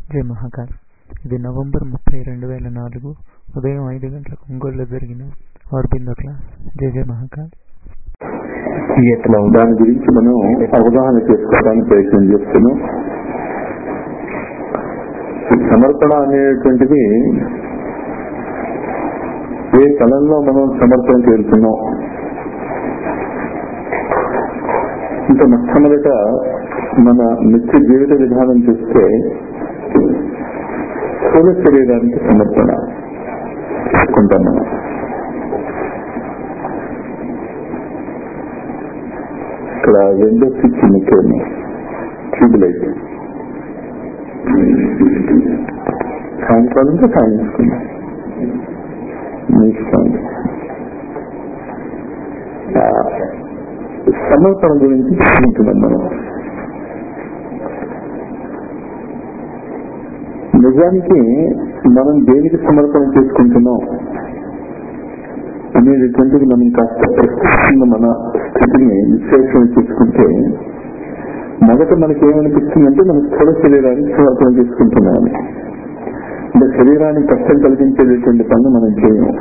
జై మహాకాల్ ఇది నవంబర్ ముప్పై రెండు వేల నాలుగు ఉదయం ఐదు గంటలకు ఒంగోలులో జరిగిన ఆర్బిందో క్లాస్ జై జై మహాకాల్ వియత్నాం దాని గురించి మనం అవగాహన చేసుకోవడానికి ప్రయత్నం చేస్తున్నాం ఈ సమర్పణ అనేటువంటిది ఏ కళల్లో మనం సమర్పణకి వెళ్తున్నాం ఇంకా మొట్టమొదట మన నిత్య జీవిత విధానం చూస్తే స్థూల శరీరానికి సమర్పణ చేసుకుంటాం మనం ఇక్కడ రెండో స్విచ్ ముఖ్యము ట్యూబ్ లైట్ సాయంకాలంతో సాయించుకున్నాం నేర్చుకోండి సమర్పణ గురించి చెప్పుకుంటున్నాం మనం నిజానికి మనం దేనికి సమర్పణ చేసుకుంటున్నాం అనేటువంటిది మనం కాస్త ప్రస్తుతం మన స్థితిని విశ్లేషణ చేసుకుంటే మొదట మనకి ఏమనిపిస్తుందంటే మన స్థూల శరీరానికి సమర్పణ చేసుకుంటున్నామని అంటే శరీరానికి కష్టం కలిగించేటటువంటి పనులు మనం చేయము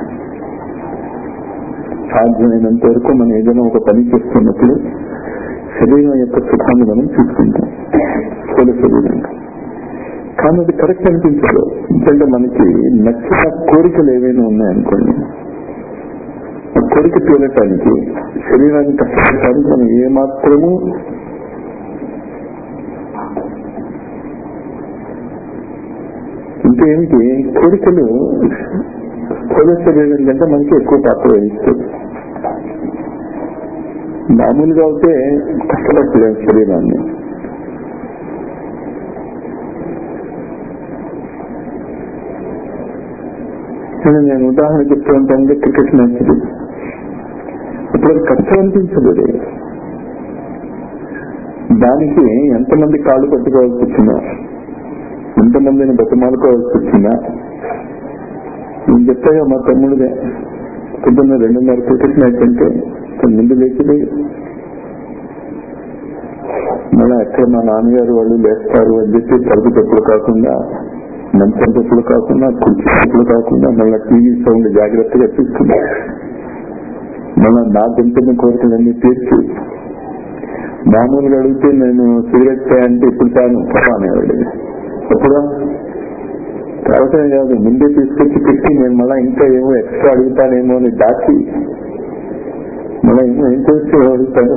సాధ్యమైనంత వరకు మనం ఏదైనా ఒక పని చేస్తున్నప్పుడు శరీరం యొక్క సుఖాన్ని మనం చూసుకుంటాం స్థూల శరీరం కానీ అది కరెక్ట్ అనిపించదు ఎందుకంటే మనకి నచ్చిన కోరికలు ఏవైనా ఉన్నాయనుకోండి ఆ కోరిక తీరటానికి శరీరాన్ని కష్టపెట్టడానికి మనం ఏమాత్రము ఇంకేమిటి కోరికలు స్థూల శరీరం కంటే మనకి ఎక్కువ పాత్ర వహిస్తుంది మామూలుగా అయితే కష్టపడలేదు శరీరాన్ని నేను ఉదాహరణ చెప్తూ ఉంటాను క్రికెట్ మ్యాచ్ ఇప్పుడు అది కష్టం అనిపించదు అది దానికి ఎంతమంది కాళ్ళు పట్టుకోవాల్సి వచ్చిందా ఎంతమందిని బతమాలుకోవాల్సి వచ్చిందా నేను చెప్పాగా మా తమ్ముడిదే పొద్దున్న రెండున్నర క్రికెట్ మ్యాచ్ అంటే ముందు లేచి మళ్ళీ ఎక్కడ మా నాన్నగారు వాళ్ళు లేస్తారు అని చెప్పి తలుపు తప్పులు కాకుండా మంచం తప్పులు కాకుండా కుర్చీ తప్పులు కాకుండా మళ్ళీ టీవీ సౌండ్ జాగ్రత్తగా తీసుకున్నా మళ్ళీ నా దింపిన కోరికలన్నీ తీర్చి మామూలుగా అడిగితే నేను సిగరెట్ అంటే ఇప్పుడు తాను అనేవాడు అప్పుడు తాగటమే కాదు ముందే తీసుకొచ్చి పెట్టి నేను మళ్ళీ ఇంకా ఏమో ఎక్స్ట్రా అడుగుతానేమో అని దాచి మళ్ళీ ఏమో ఏం చేస్తే అడుగుతాను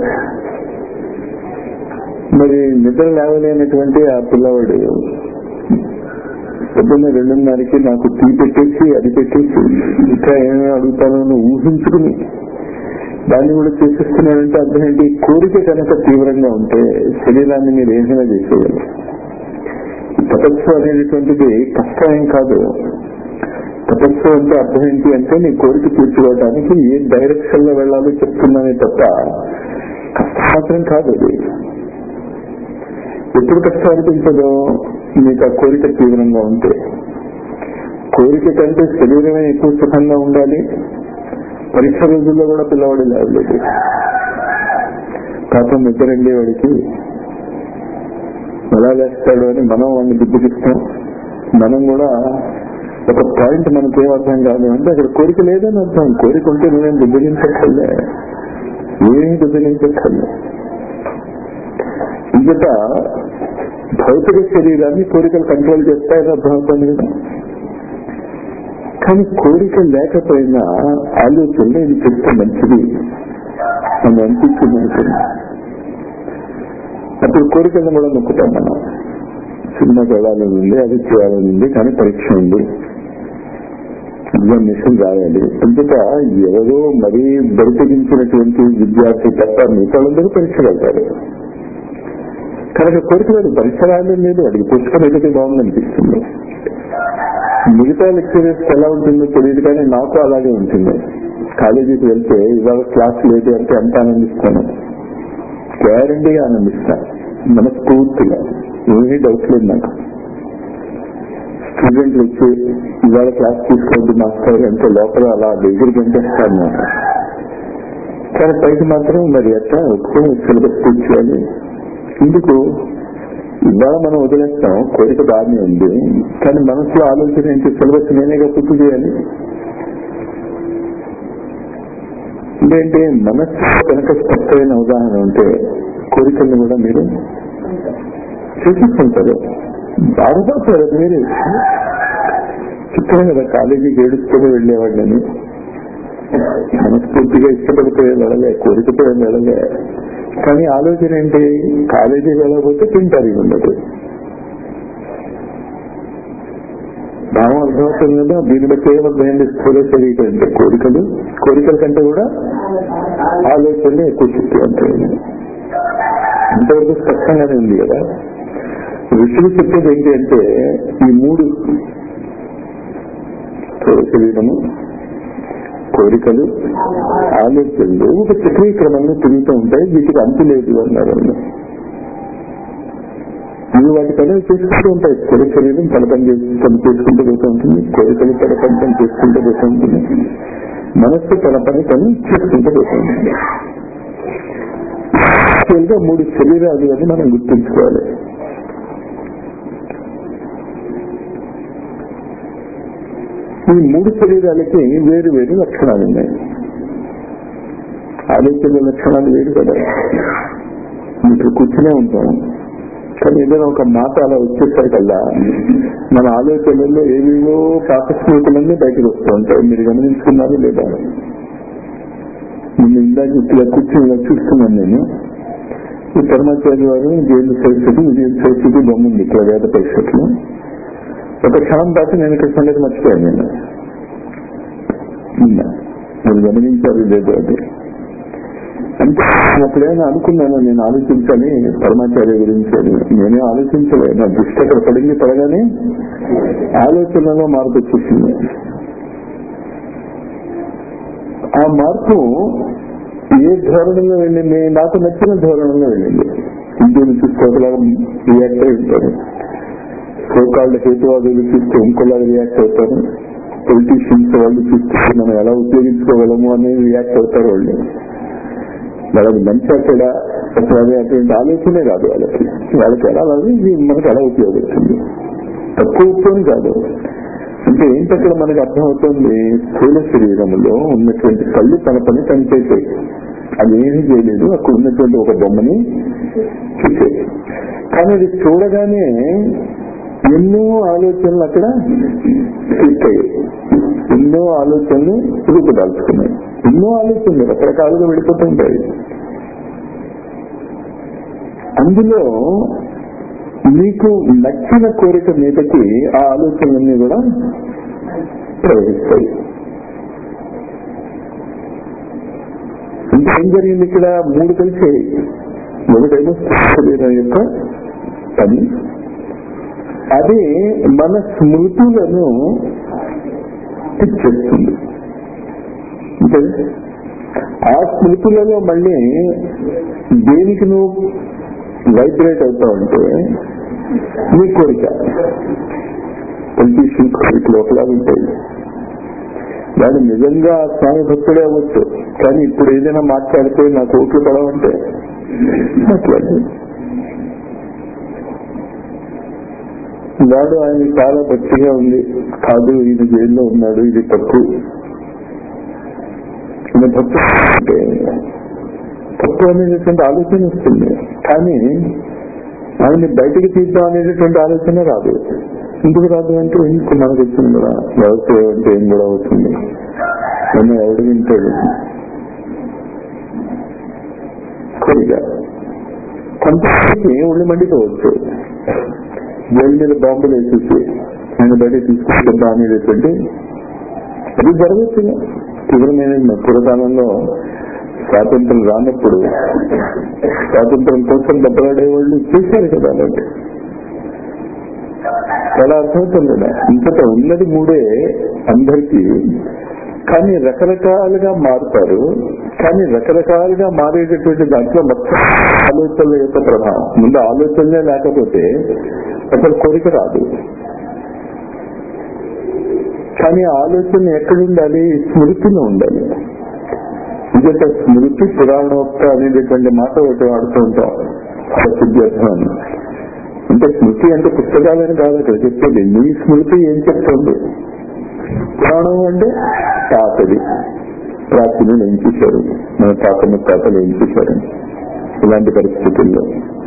మరి నిద్ర లేవలేనటువంటి ఆ పిల్లవాడు పొద్దున్న రెండున్నరకి నాకు టీ పెట్టేసి అది పెట్టేసి ఇంకా ఏమేమి అడుగుతానో ఊహించుకుని దాన్ని కూడా చేసేస్తున్నాడంటే అర్థం ఏంటి కోరిక కనుక తీవ్రంగా ఉంటే శరీరాన్ని మీరు ఏమైనా చేసేయాలి తపస్సు అనేటువంటిది కష్టం కాదు తపస్సు అంటే అర్థం ఏంటి అంటే నీ కోరిక తీర్చుకోవడానికి ఏ డైరెక్షన్ లో వెళ్ళాలో చెప్తున్నానే తప్ప కష్టం మాత్రం కాదు అది ఎప్పుడు కష్టం అనిపించదో మీకు ఆ కోరిక తీవ్రంగా ఉంటే కోరిక కంటే శరీరమే ఎక్కువ సుఖంగా ఉండాలి పరీక్ష రోజుల్లో కూడా పిల్లవాడు లేవలేదు పాపం నిద్రండి వాడికి ఎలా లేస్తాడు అని మనం వాడిని దిబ్బకిస్తాం మనం కూడా ఒక పాయింట్ మనకేం అర్థం కాదు అంటే అక్కడ కోరిక లేదని అర్థం కోరిక ఉంటే నువ్వేం దిబ్బగించక్కర్లే ఏమీ దిబ్బగించక్కర్లే ఇంకట భౌతిక శరీరాన్ని కోరికలు కంట్రోల్ చేస్తాయని అర్థమవుతుంది కదా కానీ కోరిక లేకపోయినా ఆలోచనలో ఇది చెప్తే మంచిది అని అనిపించింది అనుకుంది అప్పుడు కోరికలను కూడా నొక్కుతాం మనం సినిమా చూడాలని ఉంది అది చేయాలని ఉంది కానీ పరీక్ష ఉంది ఎగ్జామినేషన్ రాయాలి అంతటా ఎవరో మరీ బరితెగించినటువంటి విద్యార్థి తప్ప మిగతాలందరూ పరీక్ష వెళ్తారు కనుక కోరిక లేదు పరీక్ష రాయడం లేదు వాడికి పుస్తకం ఏదైతే బాగుంది అనిపిస్తుంది మిగతా లెక్చరర్స్ ఎలా ఉంటుందో తెలియదు కానీ నాకు అలాగే ఉంటుంది కాలేజీకి వెళ్తే ఇవాళ క్లాస్ లేదు అంటే ఎంత ఆనందిస్తాను గ్యారంటీగా ఆనందిస్తాను మనస్ఫూర్తిగా ఏమీ డౌట్ లేదు నాకు స్టూడెంట్లు వచ్చి ఇవాళ క్లాస్ తీసుకోవద్దు మాస్టర్ అంటే లోపల అలా దగ్గరికి గంటేస్తాను నాకు కానీ పైకి మాత్రం మరి ఎట్లా ఒప్పుకొని సిలబస్ తీర్చేయాలి ఎందుకు ఇవాళ మనం వదిలేస్తాం కోరిక బాగానే ఉంది కానీ మనసులో ఆలోచన ఏంటి సిలబస్ నేనేగా పూర్తి చేయాలి ఏంటంటే మనస్సు కనుక స్పష్టమైన ఉదాహరణ ఉంటే కోరికల్ని కూడా మీరు చూపిస్తుంటారు బాధపడతారు అది మీరు చెప్పాను కదా కాలేజీకి ఏడుస్తూనే వెళ్ళేవాడిని మనస్ఫూర్తిగా ఇష్టపడిపోయే వెళ్ళలే కోరికతో వెళ్ళలే కానీ ఆలోచన ఏంటి కాలేజీకి వెళ్ళకపోతే తింటారు ఉండదు భావం అర్థమవుతుంది కదా దీని బట్టి ఏమర్థమైంది స్థూల శరీరం అంటే కోరికలు కోరికల కంటే కూడా ఆలోచనలు ఎక్కువ శక్తివంతమైనవి ఇంతవరకు స్పష్టంగానే ఉంది కదా ఋషులు చెప్పేది ఏంటి అంటే ఈ మూడు స్థూల శరీరము కోరికలు ఆలోచనలు ఒక చక్రీయ క్రమంలో తిరుగుతూ ఉంటాయి వీటికి అంతు లేదు అన్నారు వాళ్ళు. ఇవి వాటి పనులు చేసుకుంటూ ఉంటాయి స్థిర శరీరం తన పని చేసి- పని చేసుకుంటూ పోతూ ఉంటుంది కోరికలు తన పని పని చేసుకుంటూ పోతూ ఉంటుంది మనస్సు తన పని పని చేసుకుంటూ పోతూ ఉంటుంది యాక్చువల్గా మూడు శరీరాలు అని మనం గుర్తుంచుకోవాలి ఈ మూడు శరీరాలకి వేరు వేరు లక్షణాలు ఉన్నాయి ఆలోచన లక్షణాలు వేరు కదా ఇప్పుడు కూర్చునే ఉంటాం కానీ ఏదైనా ఒక మాట అలా వచ్చేసరికల్లా మన ఆలోచనల్లో ఏవేవో పాకస్మృతులన్నీ బయటకు వస్తూ ఉంటాయి మీరు గమనించుకున్నారు లేదా నిన్న ఇందాక ఇలా కూర్చొని ఇలా చూస్తున్నాను నేను ఈ పరమాచార్య వారు జైలు సరస్వతి విజయ సరస్వతి బొమ్మ ఉంది ఇక్కడ వేద పరిషత్లో ఒక క్షణం దాటి నేను ఇక్కడ సంగతి మర్చిపోయాను నేను నిన్న మీరు గమనించారు లేదు అది అంటే నేను అప్పుడైనా అనుకున్నాను నేను ఆలోచించాలి పరమాచార్య గురించి అని నేనే ఆలోచించలే నా దృష్టి అక్కడ పడింది పడగానే ఆలోచనలో మార్పు వచ్చేసింది ఆ మార్పు ఏ ధోరణిలో వెళ్ళింది నాకు నచ్చిన ధోరణిలో వెళ్ళింది ఇండియన్ చూస్తే ఒకలాగా రియాక్ట్ అయి ఉంటారు సోకాళ్ళ హేతువాదులు చూస్తే ఇంకోలాగా రియాక్ట్ అవుతారు పొలిటీషియన్స్ వాళ్ళు చూస్తే మనం ఎలా ఉపయోగించుకోగలము అనేది రియాక్ట్ అవుతారు వాళ్ళు వాళ్ళకి మంచి అక్కడ అసలు అదే అటువంటి ఆలోచనే కాదు వాళ్ళకి వాళ్ళకి ఎలా కాదు ఇది మనకు ఎలా ఉపయోగిస్తుంది తక్కువ ఉపయోగం కాదు అంటే ఏంటి అక్కడ మనకు అర్థమవుతుంది స్థూల శరీరంలో ఉన్నటువంటి కళ్ళు తన పని తను చేసాయి అది ఏమీ చేయలేదు అక్కడ ఉన్నటువంటి ఒక బొమ్మని చూసేది కానీ అది చూడగానే ఎన్నో ఆలోచనలు అక్కడ క్లిక్ అయ్యాయి ఎన్నో ఆలోచనలు రూపుదాల్చుకున్నాయి ఎన్నో ఆలోచనలు రకరకాలుగా వెళ్ళిపోతుంటాయి అందులో మీకు నచ్చిన కోరిక మీదకి ఆ ఆలోచనలన్నీ కూడా ప్రవహిస్తాయి అంటే ఏం జరిగింది ఇక్కడ మూడు కలిసి ఒకటేమో శరీరం యొక్క పని అది మన స్మృతులను ఇచ్చేస్తుంది అంటే ఆ స్మృతులలో మళ్ళీ దేనికి నువ్వు వైబ్రేట్ అవుతావు అంటే నీ కోరిక పొలిటీషియన్ కోరికలు ఒకలాగా ఉంటాయి వాడు నిజంగా స్వామి భక్తుడే అవ్వచ్చు కానీ ఇప్పుడు ఏదైనా మాట్లాడితే నాకు ఓట్లు పడవంటే మాట్లాడు వాడు ఆయన చాలా భక్తిగా ఉంది కాదు ఈయన జైల్లో ఉన్నాడు ఇది తప్పు ఈయన భక్తు అంటే తప్పు అనేటటువంటి ఆలోచన వస్తుంది కానీ ఆయన్ని బయటికి తీద్దాం అనేటటువంటి ఆలోచన రాదు ఎందుకు రాదు అంటే ఎందుకు మనకు వచ్చింది కూడా వ్యవస్థ అంటే ఏం కూడా అవుతుంది నన్ను ఎవడు వింటాడు కొద్దిగా కొంతమందికి ఒళ్ళు మండిపోవచ్చు జైలు మీద బాంబులు వేసేసి ఆయన బయట తీసుకుంటుందా అనేటటువంటి అది జరగచ్చు తీవ్రమైన పూర్వకాలంలో స్వాతంత్రం రానప్పుడు స్వాతంత్రం కోసం దెబ్బలాడే వాళ్ళు చేశారు కదా అలాంటి చాలా అర్థమవుతుంది కదా ఇంతట ఉన్నది మూడే అందరికీ కానీ రకరకాలుగా మారుతారు కానీ రకరకాలుగా మారేటటువంటి దాంట్లో మొత్తం ఆలోచనల యొక్క ప్రభావం ముందు ఆలోచనలే లేకపోతే అసలు కోరిక రాదు కానీ ఆలోచన ఎక్కడ ఉండాలి స్మృతిలో ఉండాలి ఎందుకంటే స్మృతి పురాణోక్త అనేటటువంటి మాట ఒకటి వాడుతూ ఉంటాం ప్రసిద్ధి అర్థం అంటే స్మృతి అంటే పుస్తకాలని కాదు అక్కడ చెప్పేది నీ స్మృతి ఏం చెప్తుంది పురాణం అంటే తాతది ప్రాచీనులు ఏం చేశారు మన తాత ముత్తాతలు ఏం చేశారు ఇలాంటి పరిస్థితుల్లో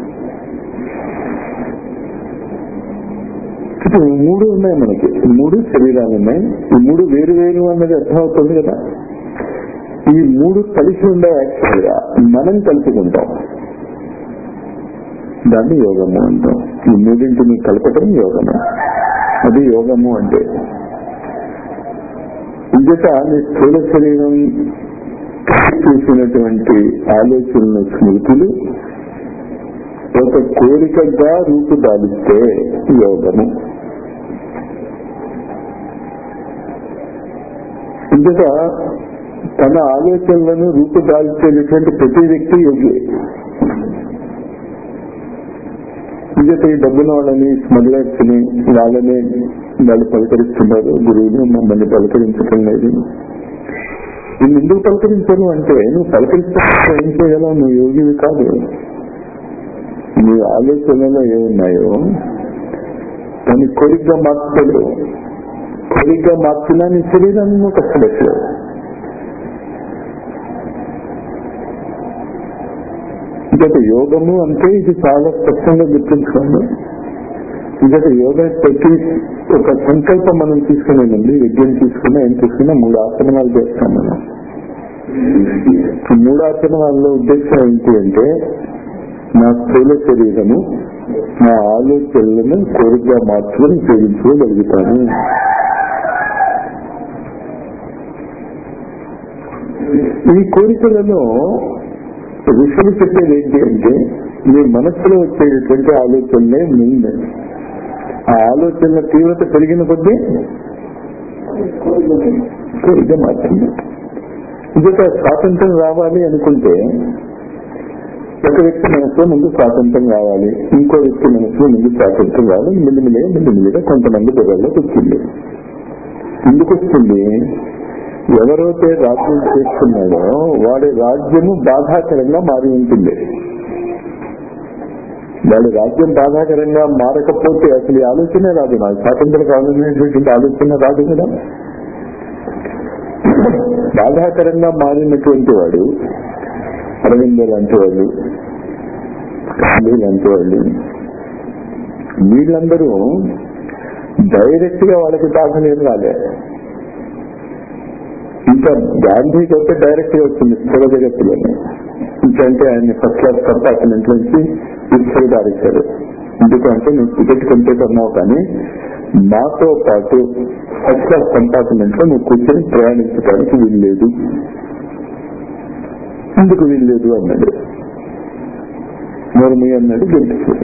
ఇప్పుడు ఈ మూడు ఉన్నాయి మనకి ఈ మూడు శరీరాలు ఉన్నాయి ఈ మూడు వేరు వేరు అన్నది అర్థమవుతుంది కదా ఈ మూడు కలిసి ఉండే యాక్చువల్ గా మనం కలుపుకుంటాం దాన్ని యోగము అంటాం ఈ మూడింటిని కలపటం యోగము అది యోగము అంటే ఇంకట నీ స్థూల శరీరం చేసినటువంటి ఆలోచనలు స్మృతులు ఒక కోరికగా రూపుదాలిస్తే యోగము ఇంకట తన ఆలోచనలను రూపుదాల్చేటటువంటి ప్రతి వ్యక్తి యోగి ఇంకట ఈ డబ్బున వాళ్ళని స్మగ్లర్స్ ని వాళ్ళని వాళ్ళు పలకరిస్తున్నారు గురువులు మమ్మల్ని పలకరించడం లేదు నేను ఎందుకు పలకరించను అంటే నువ్వు పలకరిస్తే ఏం చేయగలవు నువ్వు యోగివి కాదు నీ ఆలోచనలో ఏమున్నాయో దాన్ని కోరికగా మార్చడు కోరికగా మార్చినా నీ శరీరాన్ని నువ్వు కష్టపెట్టలేవు ఇంకటి యోగము అంటే ఇది చాలా స్పష్టంగా గుర్తుంచుకోండి ఇంకటి యోగ ప్రతి ఒక సంకల్పం మనం తీసుకునేదండి యజ్ఞం తీసుకున్నా ఏం తీసుకున్నా మూడు ఆసనాలు చేస్తాం మనం ఈ మూడు ఆసనాల్లో ఉద్దేశం ఏంటి అంటే నా స్థూల శరీరము నా ఆలోచనలను కోరికగా మార్చుకుని ఉపయోగించుకోగలుగుతాను ఈ కోరికలలో ఋషులు చెప్పేది ఏంటి అంటే మీ మనస్సులో వచ్చేటటువంటి ఆలోచనలే ముందు ఆ ఆలోచనల తీవ్రత పెరిగిన కొద్దీ కోరిక మాత్రమే ఇంకొక స్వాతంత్రం రావాలి అనుకుంటే ఒక వ్యక్తి మనసులో ముందు స్వాతంత్రం రావాలి ఇంకో వ్యక్తి మనసులో ముందు స్వాతంత్రం రావాలి మిల్లిమిలిగా మిల్లిమిలిగా కొంతమంది బుర్రలోకి వచ్చింది ఎందుకు వస్తుంది ఎవరైతే రాజ్యం చేస్తున్నాడో వాడి రాజ్యము బాధాకరంగా మారి ఉంటుంది వాడి రాజ్యం బాధాకరంగా మారకపోతే అసలు ఈ ఆలోచనే రాదు నాకు స్వాతంత్రం కావాలనేటువంటి ఆలోచన రాదు కదా బాధాకరంగా మారినటువంటి వాడు అరవిందో లాంటి వాళ్ళు గాంధీ లాంటి వాళ్ళు వీళ్ళందరూ డైరెక్ట్ గా వాళ్ళకి బాధలు ఏం రాలే ఇంకా గాంధీకి అయితే డైరెక్ట్ గా వచ్చింది స్థిర జగత్తులోనే ఇంకంటే ఆయన ఫస్ట్ క్లాస్ కంపార్ట్మెంట్ నుంచి ఇస్తారు దారిస్తారు ఎందుకంటే నువ్వు టికెట్ కంప్లీట్ అన్నావు కానీ నాతో పాటు ఫస్ట్ క్లాస్ కంపార్ట్మెంట్ లో నువ్వు కూర్చొని ప్రయాణించడానికి వీల్లేదు ఎందుకు వీల్లేదు అన్నాడు మరి మీ అన్నాడు గెలిచి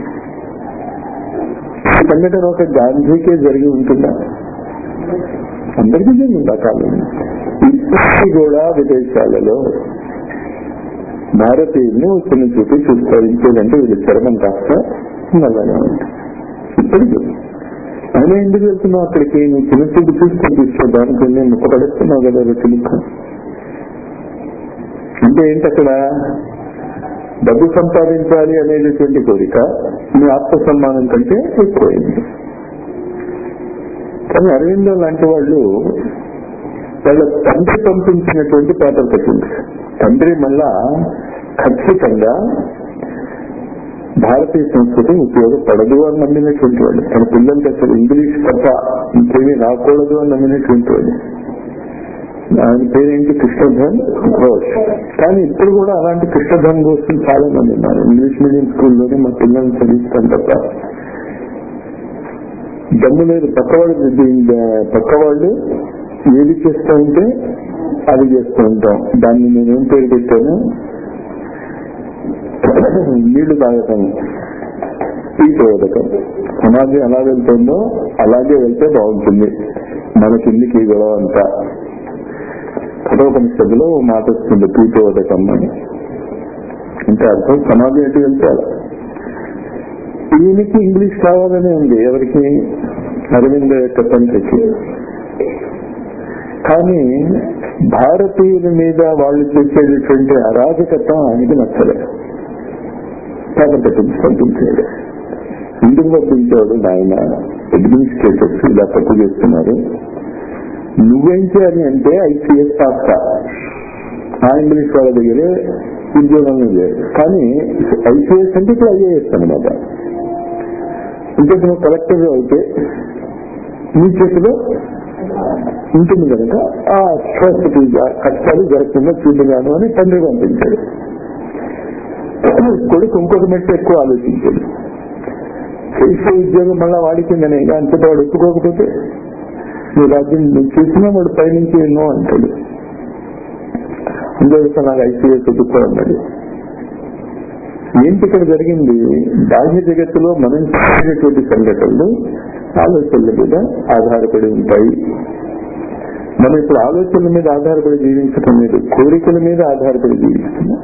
సంఘటన ఒక గాంధీకే జరిగి ఉంటుందా అందరికీ జరిగింది ఆ కాలం ఇప్పటికీ కూడా విదేశాలలో భారతీయుల్ని వచ్చిన చూపి చూస్తారు ఇంకేదంటే వీళ్ళు చర్మం కాస్త నల్లగా ఉంటుంది ఇప్పటికీ అయినా ఎందుకు వెళ్తున్నావు అక్కడికి నువ్వు చిన్న చూపు చూసుకొని తీసుకోవడానికి నేను ముక్కపడేస్తున్నావు కదా రుచులకు అంటే ఏంటి అక్కడ డబ్బు సంపాదించాలి అనేటటువంటి కోరిక మీ ఆత్మ సమ్మానం కంటే ఎక్కువైంది కానీ అరవిందో లాంటి వాళ్ళు వాళ్ళ తండ్రి పంపించినటువంటి పేపర్ కట్టింది తండ్రి మళ్ళా ఖచ్చితంగా భారతీయ సంస్కృతి ఉపయోగపడదు అని నమ్మినటువంటి వాళ్ళు తన పిల్లలకి అసలు ఇంగ్లీష్ తప్ప ఇంకేమీ రాకూడదు అని నమ్మినటువంటి వాళ్ళు ఆయన పేరేంటి కృష్ణధన్ ఘోష్ కానీ ఇప్పుడు కూడా అలాంటి కృష్ణధన్ ఘోష్ చాలా మంది ఉన్నారు ఇంగ్లీష్ మీడియం స్కూల్లోనే మా పిల్లల్ని చదివిస్తాం తప్ప దమ్ము లేదు పక్కవాళ్ళు పక్కవాళ్ళు ఏది చేస్తూ ఉంటే అది చేస్తూ ఉంటాం దాన్ని నేనేం పేరు పెట్టాను నీళ్లు తాగటం తీసుకోవటం సమాజం ఎలా వెళ్తుందో అలాగే వెళ్తే బాగుంటుంది మన కిందికి ఈ గొడవ అంతా కఠోపనిషత్తులో మాట వస్తుంది తీసుకోవటం అని అంటే అర్థం సమాజం ఎటు వెళ్తే అలా ఈయనకి ఇంగ్లీష్ కావాలనే ఉంది ఎవరికి అరవింద యొక్క తండ్రికి కానీ భారతీయుల మీద వాళ్ళు చేసేటటువంటి అరాజకత్వం ఆయనకి నచ్చలేదు కాబట్టి పంపించాడు ఎందుకు పంపించాడు నాయన అడ్మినిస్ట్రేటర్స్ ఇలా తప్పు చేస్తున్నారు నువ్వేం చేయాలి అంటే ఐసీఎస్ పాస్ ఆ ఇంగ్లీష్ వాళ్ళ దగ్గరే ఉద్యోగం లేదు కానీ ఐసీఎస్ అంటే ఇప్పుడు ఐఏఎస్ అనమాట ఇంకా నువ్వు కలెక్టర్ అయితే నీ చేతిలో ఉంటుంది కనుక ఆ అట్రాసిటీ కష్టాలు జరగకుండా చూడగాను అని తండ్రి పంపించాడు కొడుకు ఇంకొక మెట్టు ఎక్కువ ఆలోచించాడు చేసే ఉద్యోగం మళ్ళా వాడికిందనే అంతటా వాడు ఒప్పుకోకపోతే నీ రాజ్యం నువ్వు చేసినా వాడు పైనుంచి ఎన్నో అంటాడు అందువల్ల నాకు ఐసీఎస్ ఒప్పుకో అన్నాడు ఏంటి ఇక్కడ జరిగింది బాహ్య జగత్తులో మనం చేసేటువంటి సంఘటనలు ఆలోచనల మీద ఆధారపడి ఉంటాయి మనం ఇప్పుడు ఆలోచనల మీద ఆధారపడి జీవించటం లేదు కోరికల మీద ఆధారపడి జీవిస్తున్నాం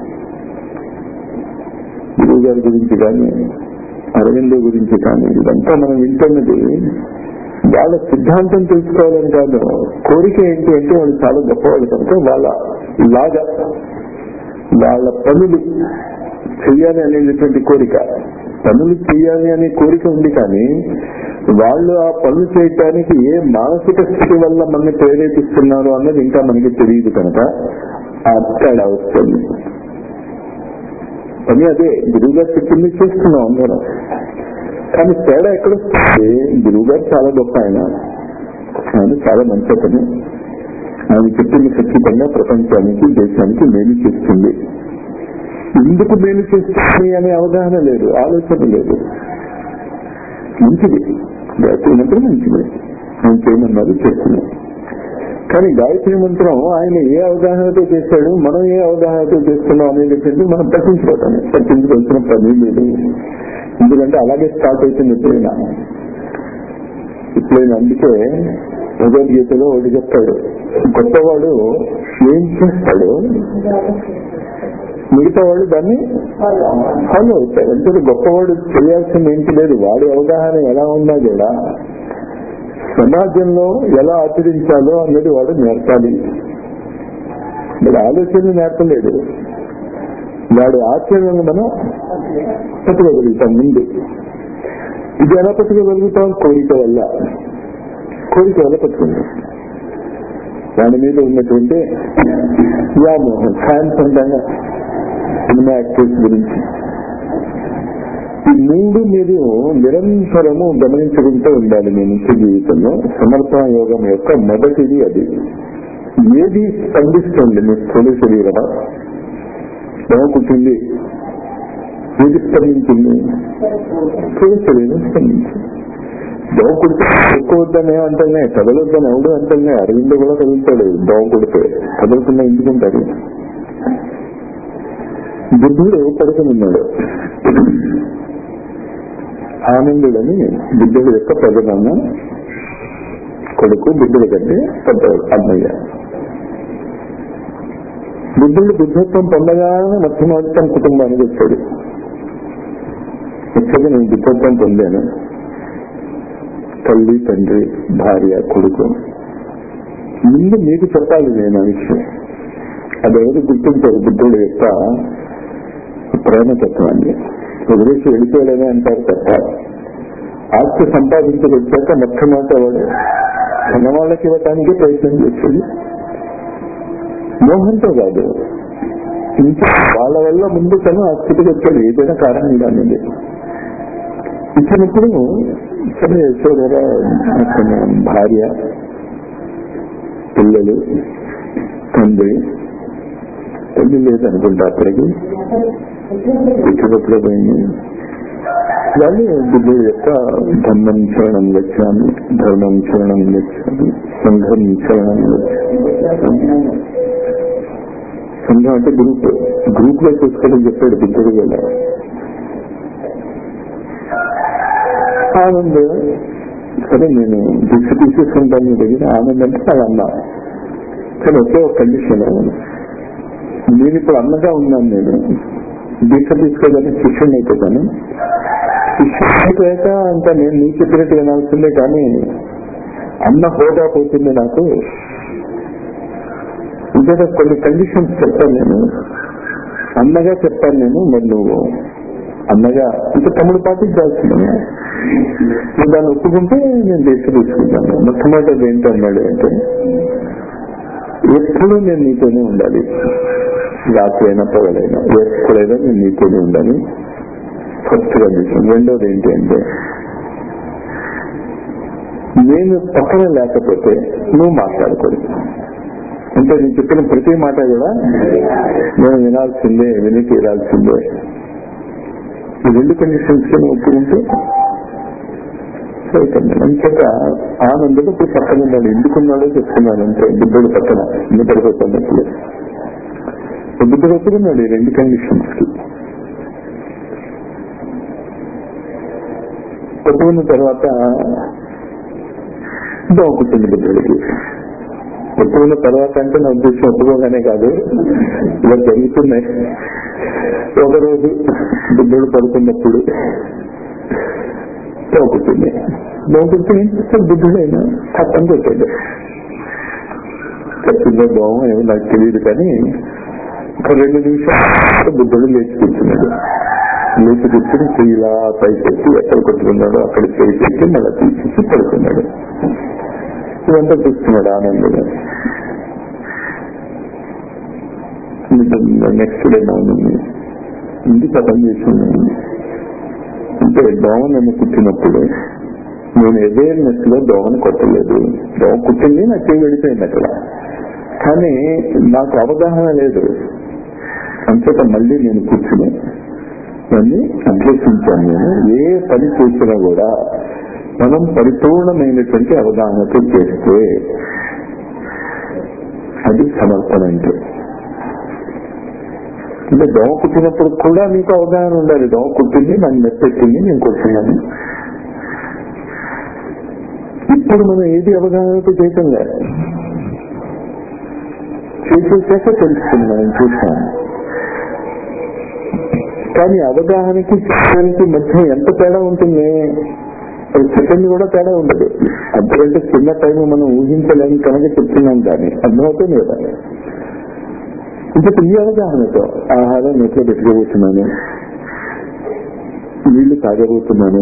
గురువు గారి గురించి కానీ అరవిందో గురించి కానీ ఇదంతా మనం వింటున్నది వాళ్ళ సిద్ధాంతం తెలుసుకోవాలని కాదు కోరిక ఏంటి అంటే వాళ్ళు చాలా గొప్పవాళ్ళు కనుక వాళ్ళ లాగా వాళ్ళ పనులు చెయ్యాలి అనేటువంటి కోరిక పనులు చెయ్యాలి అనే కోరిక ఉంది కానీ వాళ్ళు ఆ పనులు చేయటానికి ఏ మానసిక స్థితి వల్ల మనల్ని ప్రేరేపిస్తున్నారు అన్నది ఇంకా మనకి తెలియదు కనుక అక్కడ వస్తుంది పని అదే గురువుగారు చెప్పింది చేస్తున్నాం అందరం కానీ తేడా ఎక్కడ వస్తుంది గురువుగారు చాలా గొప్ప ఆయన ఆయన చాలా మంచి అతను ఆయన చెప్పింది ఖచ్చితంగా ప్రపంచానికి దేశానికి మేలు చేస్తుంది ఎందుకు మేలు చేస్తుంది అనే అవగాహన లేదు ఆలోచన లేదు మంచిది గాయత్రి మంత్రం మంచిది ఆయన చేయమన్నారు చేస్తున్నాం కానీ గాయత్రి మంత్రం ఆయన ఏ అవగాహనతో చేశాడు మనం ఏ అవగాహనతో చేస్తున్నాం అనేది మనం పట్టించుకోవటం పట్టించుకోవాల్సిన పని లేదు ఎందుకంటే అలాగే స్టార్ట్ అవుతుంది ఎప్పుడైనా ఎప్పుడైనా అందుకే భగవద్గీతలో ఒకటి చెప్తాడు గొప్పవాడు ఏం చేస్తాడు మిగతా వాడు దాన్ని ఫాలో అవుతాడు అంటే గొప్పవాడు చేయాల్సింది ఏంటి లేదు వాడి అవగాహన ఎలా ఉన్నా కూడా సమాజంలో ఎలా ఆచరించాలో అన్నది వాడు నేర్పాలి వాడు ఆలోచన నేర్పలేడు వాడి ఆచరణను మనం పట్టుకోగలుగుతాం ముందు ఇది ఎలా పట్టుకోగలుగుతాం కోరిక వల్ల కోరిక వల్ల పట్టుకుంటాం దాని మీద ఉన్నటువంటి వ్యామోహం ఫ్యాన్స్ అంటాగా సినిమా యాక్టర్స్ గురించి ఈ మూడు మీరు నిరంతరము గమనించుకుంటూ ఉండాలి మీ నిత్య జీవితంలో సమర్పణ యోగం యొక్క మొదటిది అది ఏది స్పందిస్తుంది మీ స్థూల శరీరమా కుట్టింది ఏది స్పందించింది స్థూల శరీరం స్పందించింది దోమ కుడితే ఎక్కువ వద్దని ఏమంటానే కదలొద్దని ఎవడు అంటానే అరవింద కూడా కదులుతాడు దోమ కుడితే కదలకుండా ఎందుకుంటాడు బుద్ధుడు పడుకుని ఉన్నాడు ఆనందుడని బుద్ధుడు యొక్క ప్రజనాన్న కొడుకు బుద్ధుడి కంటే పెద్దవాడు అన్నయ్య బుద్ధుడు బుద్ధత్వం పొందగానే మొట్టమొదటి కుటుంబానికి వచ్చాడు వచ్చాక నేను బుద్ధత్వం పొందాను తల్లి తండ్రి భార్య కొడుకు ముందు మీకు చెప్పాలి నేను ఆ విషయం అదెవరు గుర్తించారు బుద్ధుడు యొక్క ప్రేమ తత్వాన్ని వదిలేసి వెళ్ళిపోయాడని అంటారు తప్ప ఆస్తి సంపాదించుకొచ్చాక మొట్టమొదటి వాడు చిన్న వాళ్ళకి ఇవ్వటానికి ప్రయత్నం చేసేది మోహంతో కాదు ఇంకా వాళ్ళ వల్ల ముందు తను ఆ స్థితికి వచ్చాడు ఏదైనా కారణంగా అనేది ఇచ్చినప్పుడు సరే యశోదర తన భార్య పిల్లలు తండ్రి తల్లి లేదనుకుంటా అక్కడికి ఇచ్చినప్పుడు పోయింది వాళ్ళు బుద్ధుడు యొక్క ధర్మం చరణం వచ్చాను ధర్మం చరణం వచ్చాను సంఘం చరణం వచ్చాను సంఘం అంటే గ్రూప్ గ్రూప్ లో చూసుకోవడం చెప్పాడు బుద్ధుడు కూడా ఆనంద్ సరే నేను దీక్ష తీసేసుకుంటాను మీ దగ్గర ఆనంద్ అంటే నాకు అన్న కానీ ఒకే ఒక కండిషన్ నేను ఇప్పుడు అన్నగా ఉన్నాను నేను దీక్ష తీసుకోవడానికి శిష్యుని అయిపోతాను శిష్యుని అయిపోయాక అంతా నేను నీ చెప్పినట్టు వినాల్సిందే కానీ అన్న హోదా పోతుంది నాకు ఇంకా కొన్ని కండిషన్స్ చెప్తాను నేను అన్నగా చెప్తాను నేను మరి నువ్వు అన్నగా ఇంకా తమ్ముడు పాటించాల్సిందే నువ్వు దాన్ని ఒప్పుకుంటే నేను దేశ తీసుకుంటాను మొట్టమొదటి ఏంటన్నాడు అంటే ఎప్పుడు నేను నీతోనే ఉండాలి రాత్రి అయినా పగలైనా ఎప్పుడైనా నేను నీతోనే ఉండాలి ఫస్ట్ కండిషన్ రెండోది ఏంటి అంటే నేను పక్కన లేకపోతే నువ్వు మాట్లాడకూడదు అంటే నేను చెప్పిన ప్రతి మాట కూడా నేను వినాల్సిందే విని తీరాల్సిందే ఈ రెండు కండిషన్స్ కి నువ్వు ఒప్పుకుంటే సరిపోయింది అంచేత ఆనందుడు ఇప్పుడు పక్కన ఉన్నాడు ఎందుకున్నాడో చెప్తున్నాను అంటే బుద్ధుడు పక్కన నిద్రపోతున్నప్పుడు బుద్ధుడు ఒప్పుకున్నాడు ఈ రెండు కండిషన్స్ కి ఒప్పుకున్న తర్వాత బాగుంటుంది బుద్ధుడికి ఒప్పుకున్న తర్వాత అంటే నా ఉద్దేశం ఒప్పుకోగానే కాదు ఇలా జరుగుతున్నాయి ఒకరోజు బుద్ధుడు పడుకున్నప్పుడు తోపుతుంది తోపుతుంది ఏం చేస్తాడు బుద్ధుడైనా చట్టం పెట్టాడు చచ్చిందో దోమ ఏమో నాకు తెలియదు కానీ ఒక రెండు నిమిషాలు బుద్ధుడు లేచి కూర్చున్నాడు లేచి కూర్చుని చెయ్యిలా పైకెత్తి ఎక్కడ కొట్టుకున్నాడో అక్కడ చేయి పెట్టి మళ్ళీ తీసేసి పడుకున్నాడు ఇదంతా చూస్తున్నాడు ఆనందంగా నెక్స్ట్ డే మార్నింగ్ ఇంటి పదం చేసింది అంటే దోమ నన్ను కుట్టినప్పుడు నేను అవేర్నెస్ లో దోమను కొట్టలేదు దోమ కుట్టింది నా చేయి వెళ్ళిపోయింది అక్కడ కానీ నాకు అవగాహన లేదు అంతటా మళ్ళీ నేను కూర్చుని దాన్ని అభ్యసించాను నేను ఏ పని చేసినా కూడా మనం పరిపూర్ణమైనటువంటి అవగాహనతో చేస్తే అది సమర్పణ అంటే అంటే దోమ కుట్టినప్పుడు కూడా మీకు అవగాహన ఉండాలి దోమ కుట్టింది నన్ను మెప్పెట్టింది నేను కూర్చున్నాను ఇప్పుడు మనం ఏది అవగాహనతో చేయటం లేదు చేసేసాక తెలుసుకున్నాను చూసాను కానీ అవగాహనకి చేయడానికి మధ్య ఎంత తేడా ఉంటుంది సెకండ్ కూడా తేడా ఉండదు అంతకంటే చిన్న టైం మనం ఊహించలేని కనుక చెప్తున్నాం కానీ అర్థమవుతుంది కదా ఇంకొక ఈ అవగాహనతో ఆహారం నోట్లో పెట్టుకోబోతున్నాను నీళ్లు తాగబోతున్నాను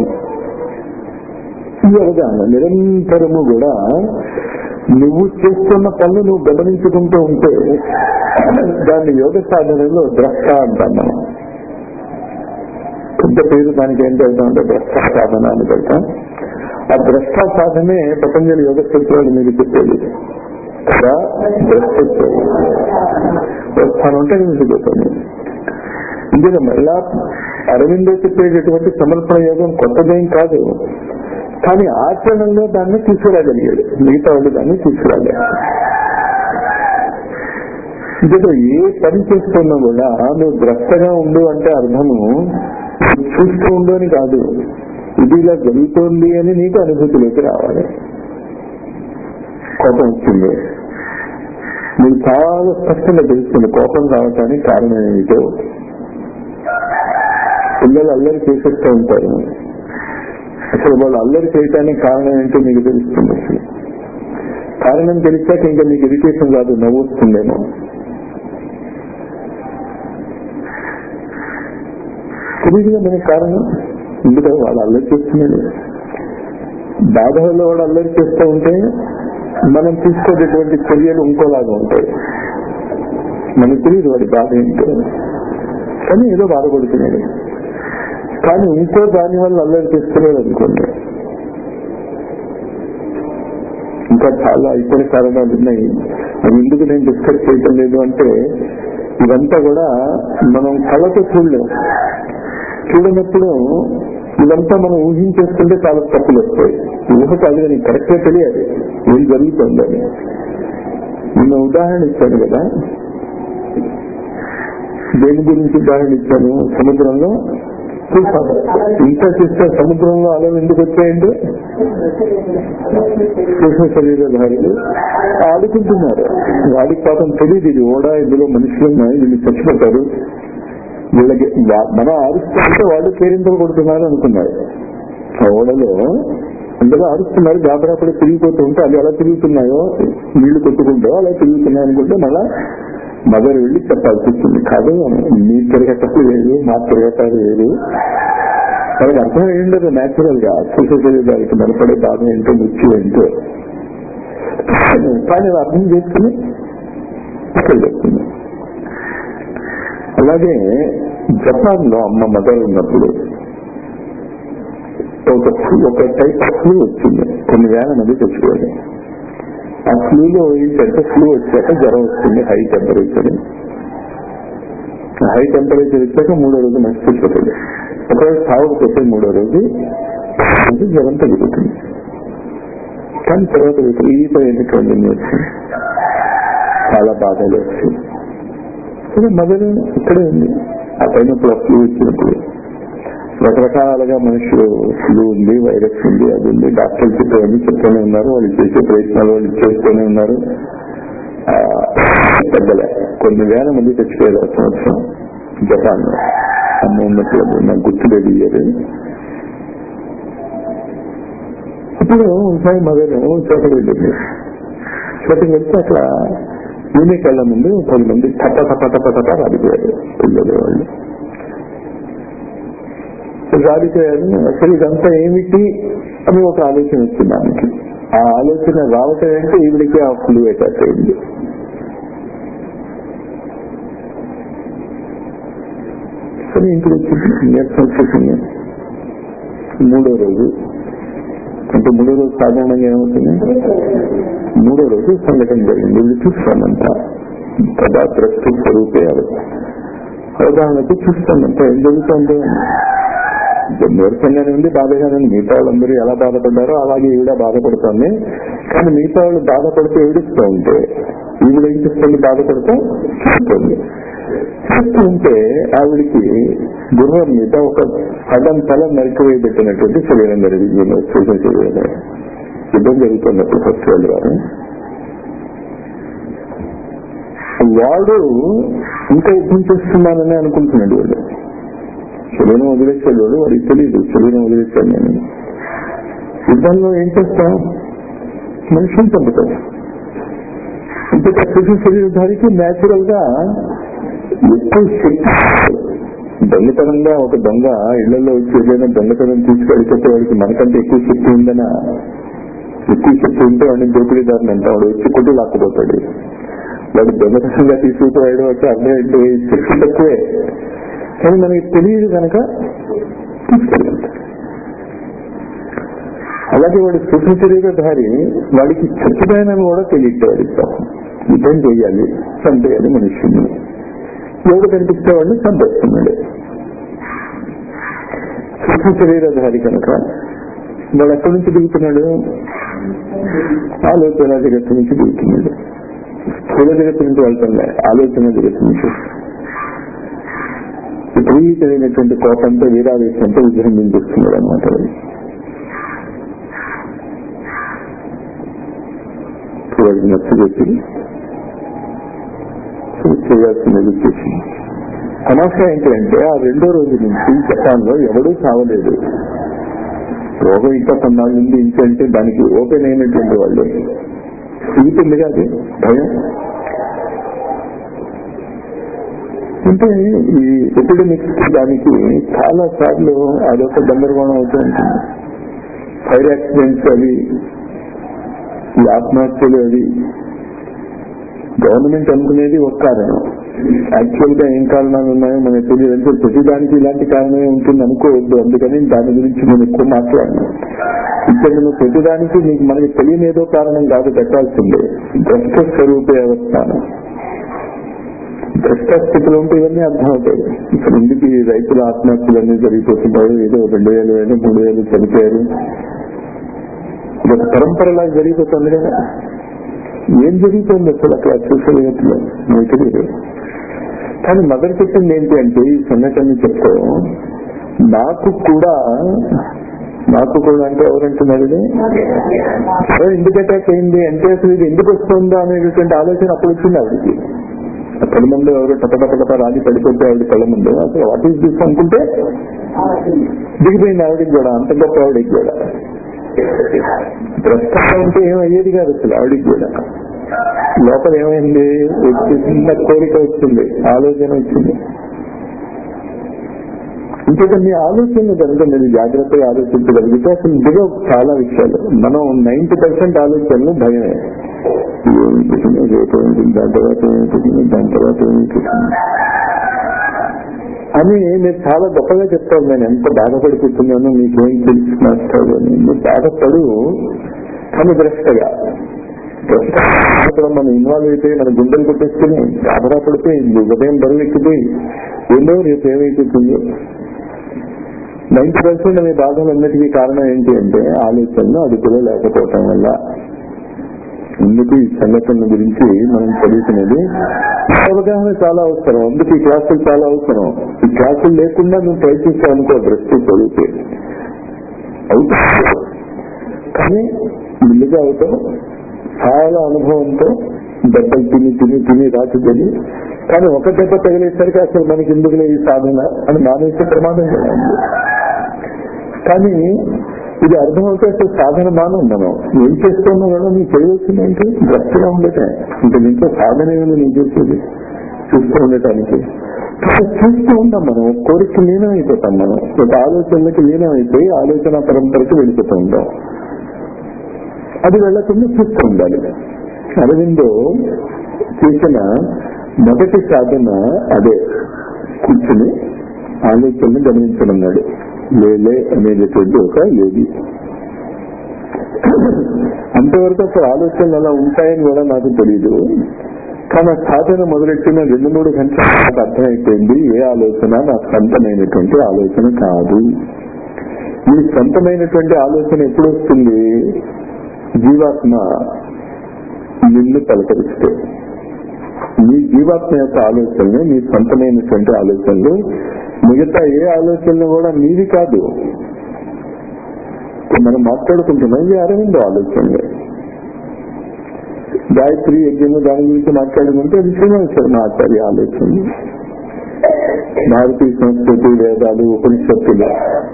ఈ అవగాహన నిరంతరము కూడా నువ్వు చేస్తున్న పనులు నువ్వు గమనించుకుంటూ ఉంటే దాన్ని యోగ సాధనలో ద్రష్ట అంటాం మనం పెద్ద పేరు దానికి ఏం పెడతాం అంటే ద్రష్ట సాధన అని పెడతాం ఆ ద్రష్ట సాధనే పతంజలి యోగ సూత్రాలు మీకు చెప్పేది కదా ప్రస్థానం అంటే నిలిచిపోతుంది ఇందులో మళ్ళా అరవిందో చెప్పేటటువంటి సమర్పణ యోగం కొత్తదేం కాదు కానీ ఆచరణలో దాన్ని తీసుకురాగలిగాడు మిగతా వాళ్ళు దాన్ని తీసుకురాలేదు ఇందులో ఏ పని చేస్తున్నా కూడా నువ్వు ద్రష్టగా ఉండు అంటే అర్థము చూస్తూ ఉండు అని కాదు ఇది ఇలా జరుగుతోంది అని నీకు అనుభూతిలోకి రావాలి కోపం వచ్చింది నీకు చాలా స్పష్టంగా తెలుస్తుంది కోపం రావటానికి కారణం ఏమిటో పిల్లలు అల్లరి చేసేస్తూ ఉంటారు అసలు వాళ్ళు అల్లరి చేయటానికి కారణం ఏంటో మీకు తెలుస్తుంది అసలు కారణం తెలిసాక ఇంకా మీకు ఇరిటేషన్ కాదు నవ్వు వస్తుందేమో తెలియదుగా మనకి కారణం ఇందులో వాళ్ళు అల్లరి చేస్తున్నాడు బాధలో వాడు అల్లరి చేస్తూ ఉంటే మనం తీసుకోేటటువంటి చర్యలు ఇంకోలాగా ఉంటాయి మనకు తెలియదు వాడి బాధ ఏంటో కానీ ఏదో బాధపడుతున్నాడు కానీ ఇంకో దాని వల్ల అల్లరి చేస్తున్నాడు అనుకోండి ఇంకా చాలా ఇతర కారణాలు ఉన్నాయి అవి ఎందుకు నేను డిస్కస్ చేయటం లేదు అంటే ఇదంతా కూడా మనం కళ్ళతో చూడలేం చూడనప్పుడు ఇదంతా మనం ఊహించేస్తుంటే చాలా తప్పులు వస్తాయి ఊహ కాదు కానీ కరెక్ట్గా తెలియాలి ఏం జరుగుతుందని నిన్న ఉదాహరణ ఇచ్చాను కదా దేని గురించి ఉదాహరణ ఇచ్చాను సముద్రంలో తుఫాను ఇంకా చూస్తే సముద్రంలో అలలు ఎందుకు వచ్చాయంటే కృష్ణ శరీరధారులు ఆడుకుంటున్నారు వాడికి పాపం తెలియదు ఇది ఓడా ఇందులో మనుషులు ఉన్నాయి వీళ్ళు చచ్చిపోతారు వీళ్ళకి మనం ఆరుస్తుంటే వాళ్ళు కేరింతలు కొడుతున్నారు అనుకున్నారు ఆ ఓడలో అందులో అరుస్తున్నారు గాబరాపడి తిరిగిపోతూ ఉంటే అవి ఎలా తిరుగుతున్నాయో నీళ్లు కొట్టుకుంటూ అలా తిరుగుతున్నాయి అనుకుంటే మళ్ళా మదర్ వెళ్ళి చెప్పాల్సి వచ్చింది కాదు మీ తిరగటాలు వేరు మా తిరగటాలు వేరు మనకు అర్థం ఏంటో న్యాచురల్ గా చూసేది దానికి మనపడే బాధ ఏంటో మృత్యు ఏంటో కానీ అది అర్థం చేసుకుని ఇక్కడ చెప్తుంది అలాగే జపాన్ లో అమ్మ మదర్ ఉన్నప్పుడు ఒక flu- ఒక టైప్ ఆఫ్ ఫ్లూ వచ్చింది కొన్ని వేల మంది తెచ్చుకోవాలి ఆ ఫ్లూలో ఏంటంటే ఫ్లూ వచ్చాక జ్వరం వస్తుంది హై టెంపరేచర్ హై టెంపరేచర్ వచ్చాక మూడో రోజు నష్టపోతుంది ఒకవేళ సాగుకపోతే మూడో రోజు రోజు జ్వరం తగ్గిపోతుంది కానీ తర్వాత విపరీతమైనటువంటి నేర్చు చాలా బాధలు వచ్చాయి సరే మొదలు ఇక్కడే ఉంది ఆ పైన ఫ్లూ వచ్చినప్పుడు రకరకాలుగా మనుషులు ఫ్లూ ఉంది వైరస్ ఉంది అది ఉంది డాక్టర్లు చెప్పేవన్నీ చెప్తూనే ఉన్నారు వాళ్ళు చేసే ప్రయత్నాలు వాళ్ళు చేస్తూనే ఉన్నారు ఆ, పెద్దలే కొన్ని వేల మంది చచ్చిపోయారు ఆ సంవత్సరం జపాన్ లో అమ్మ ఉన్నప్పుడు నాకు గుర్తులేదు ఇయ్యారు ఇప్పుడు ఒకసారి మదర్ చోటకి వెళ్ళింది చోటకి వెళ్తే అక్కడ యూనిక్ వెళ్ళ ముందు పది మంది టప టప టప టప రాలిపోయారు పిల్లలు వాళ్ళు రాలిపోయారు అసలు ఇదంతా ఏమిటి అని ఒక ఆలోచన వచ్చింది ఆమెకి ఆ ఆలోచన రావటం అంటే ఈవిడికి ఆ ఫ్లూ అటాక్ అయింది సరే ఇంటికి వచ్చింది నీరసం వచ్చేసింది మూడో రోజు అంటే మూడో రోజు సాధారణంగా ఏమవుతుంది మూడో రోజు సంఘటన జరిగింది వీళ్ళు చూస్తానంట కదా ప్రస్తుత స్వరూపేయాలి అవగాహనకు చూస్తానంట ఏం జరుగుతుందో నీరసంగానే ఉంది బాధగానే ఉంది మిగతా వాళ్ళందరూ ఎలా బాధపడ్డారో అలాగే ఈవిడ బాధపడుతోంది కానీ మిగతా వాళ్ళు బాధపడితే ఏడుస్తూ ఉంటే ఈవిడ ఏం చేస్తుంది బాధపడుతూ చూస్తుంది చూస్తూ ఉంటే ఆవిడికి గుర్రం మీద ఒక సగం తల నరికివేయబెట్టినటువంటి శరీరం జరిగింది చూసిన శరీరం యుద్ధం జరుగుతున్నప్పుడు ఫస్ట్ వరల్డ్ వారు వాడు ఇంకా యుద్ధం చేస్తున్నానని అనుకుంటున్నాడు వాడు శరీరం వదిలేసాడు వాడు వాడికి తెలియదు శరీరం వదిలేశాడు నేను యుద్ధంలో ఏం చేస్తాం మనిషిని చంపుతాం ఇంత కృషి శరీరధారికి న్యాచురల్ గా ఎక్కువ శక్తి దొంగతనంగా ఒక దొంగ ఇళ్లలో వచ్చి ఏదైనా దొంగతనం తీసుకెళ్ళిపోతే వాడికి మనకంటే ఎక్కువ శక్తి ఉందనా ఎక్కువ శక్తి ఉంటే వాడిని దోపిడీదారుని అంట వాడు వచ్చి కొట్టి లాక్కుపోతాడు వాడు దొంగతనంగా తీసుకుపోయాడు అంటే అర్థం ఏంటి శక్తి తక్కువే కానీ మనకి తెలియదు కనుక తీసుకెళ్ళాడు అలాగే వాడు సూక్ష్మ శరీరధారి వాడికి చచ్చిపోయానని కూడా తెలియదు వాడికి పాపం. యుద్ధం చేయాలి చంపేయాలి మనుషుల్ని ఎవడు కనిపిస్తే వాడిని చంపేస్తున్నాడు సూక్ష్మ శరీరధారి కనుక వాడు ఎక్కడి నుంచి దిగుతున్నాడు ఆలోచన జగత్తు నుంచి దిగుతున్నాడు స్థూల జగత్తు నుంచి వెళ్తుండే ఆలోచన జగత్తు నుంచి విపరీతమైనటువంటి కోపంతో వీరావేశంతో విజృంభించేస్తున్నాడు అనమాట వాడికి నచ్చజెప్పి చేయాల్సినది చేసి సమస్య ఏంటంటే ఆ రెండో రోజు నుంచి జపాన్ లో ఎవడూ చావలేదు రోగం ఇంకా కొన్నాళ్ళు ఉంది ఇంకంటే దానికి ఓపెన్ అయినటువంటి వాళ్ళు సీట్ ఉంది కాదు భయం అంటే ఈ ఎపిడమిక్స్ దానికి చాలా సార్లు అదొక గందరగోళం అవుతూ ఉంటుంది ఫైర్ యాక్సిడెంట్స్ అవి ఈ ఆత్మహత్యలు అవి గవర్నమెంట్ అనుకునేది ఒక కారణం యాక్చువల్ గా ఏం కారణాలు ఉన్నాయో మనకు తెలియదు అంటే ప్రతిదానికి ఇలాంటి కారణమే ఉంటుంది అనుకోవద్దు అందుకని దాని గురించి నేను ఎక్కువ మాట్లాడను ఇక్కడ నువ్వు ప్రతిదానికి నీకు మనకి తెలియని ఏదో కారణం కాదు పెట్టాల్సిందే ద్రష్ట స్వరూపే అవస్థానం ద్రష్ట స్థితిలో ఉంటే ఇవన్నీ అర్థమవుతాయి ఇప్పుడు ఎందుకు ఈ రైతుల ఆత్మహత్యలు అన్ని జరిగిపోతున్నాయి ఏదో రెండు వేలు వేలు మూడు వేలు చనిపోయారు ఇది ఒక పరంపరలా జరిగిపోతుంది కదా ఏం జరుగుతుంది అసలు అక్కడ చూసలేట్లో మీకు తెలియదు కానీ మదర్ చెప్పింది ఏంటి అంటే ఈ సంఘటన చెప్తూ నాకు కూడా నాకు కూడా అంటే ఎవరంటున్నారు ఇది ఎవరు ఎందుకు అటాక్ అయింది అంటే అసలు ఇది ఎందుకు వస్తుందో అనేటటువంటి ఆలోచన అప్పుడు వచ్చింది ఆవిడకి కళ్ళ ముందు ఎవరు టపటపటప రాజు పడిపోతే ఆవిడ కళ్ళ ముందు అసలు వాట్ ఈస్ దిస్ అనుకుంటే దిగిపోయింది ఆవిడకి కూడా అంత గొప్ప ఆవిడకి కూడా ప్రస్తుతం అంటే ఏం అయ్యేది కాదు అసలు ఆవిడకి కూడా లోపల ఏమైంది వచ్చి చిన్న కోరిక వచ్చింది ఆలోచన వచ్చింది ఇంకొక మీ ఆలోచనలు కనుక మీరు జాగ్రత్తగా ఆలోచించగలిగితే అసలు దిగవు చాలా విషయాలు మనం నైన్టీ పర్సెంట్ ఆలోచనలు భయమే ఏమిటి రేపు ఏంటి దాని తర్వాత ఏమిటి దాని తర్వాత ఏమిటి అని నేను చాలా గొప్పగా చెప్తాను నేను ఎంత బాధపడిపోతున్నానో మీకేం తెలుసు మాస్టర్ అని నువ్వు బాధపడు కానీ భ్రష్టగా భ్రష్ట మనం ఇన్వాల్వ్ అయిపోయి మన గుండెలు కొట్టేసుకుని బాధపడిపోయి ఉదయం బరువు ఎక్కిపోయి ఏందో రేపు ఏమైపోతుంది నైన్టీ పర్సెంట్ అనే బాధలన్నిటికీ కారణం ఏంటి అంటే ఆలోచనలు అదుపులో లేకపోవటం వల్ల ఎందుకు ఈ సంఘటనల గురించి మనం చదువుతున్నది అవగాహన చాలా అవసరం అందుకు ఈ క్లాసులు చాలా అవసరం ఈ క్లాసులు లేకుండా నువ్వు ప్రయత్నిస్తావు అనుకో దృష్టి చదివితే అవుతావు కానీ ముందుగా అవుతావు చాలా అనుభవంతో దెబ్బలు తిని తిని తిని రాత్రి తిని కానీ ఒక దెబ్బ తగిలేసరికి అసలు మనకి ఎందుకులే ఈ సాధన అని మానేసే ప్రమాదం కూడా ఉంది కానీ ఇది అర్థమవుతే అసలు సాధన బాగా మనం ఏం చేస్తున్నా కూడా నీకు చేయవలసింది ఏంటి గట్టిగా ఉండటం ఇంకా దీంట్లో సాధన ఏమైనా నేను చేసేది చూస్తూ ఉండటానికి చూస్తూ ఉంటాం మనం కోరిక లీనం అయిపోతాం మనం ఒక ఆలోచనలకి లీనం అయిపోయి ఆలోచన పరంపరకి వెళ్ళిపోతూ ఉంటాం అది వెళ్లకుండా చూస్తూ ఉండాలి అరవిందో చేసిన మొదటి సాధన అదే కూర్చుని ఆలోచనలు గమనించమన్నాడు లేలే అనేటటువంటి ఒక యోగి అంతవరకు అసలు ఆలోచనలు అలా ఉంటాయని కూడా నాకు తెలియదు కానీ ఆ సాధన మొదలెట్టిన రెండు మూడు గంటల నాకు అర్థమైపోయింది ఏ ఆలోచన నా సొంతమైనటువంటి ఆలోచన కాదు ఈ సొంతమైనటువంటి ఆలోచన ఎప్పుడు వస్తుంది జీవాత్మ నిన్ను పలకరిస్తే మీ జీవాత్మ యొక్క ఆలోచనలు మీ సొంతమైనటువంటి ఆలోచనలు మిగతా ఏ ఆలోచనలు కూడా మీది కాదు మనం మాట్లాడుకుంటున్నాం ఇది అరవిందో ఆలోచనలే గాయత్రి యజ్ఞము దాని గురించి మాట్లాడుకుంటే అది శ్రీనివాస శర్మ ఆచార్య ఆలోచనలు భారతీయ సంస్కృతి వేదాలు ఉపనిషత్తులు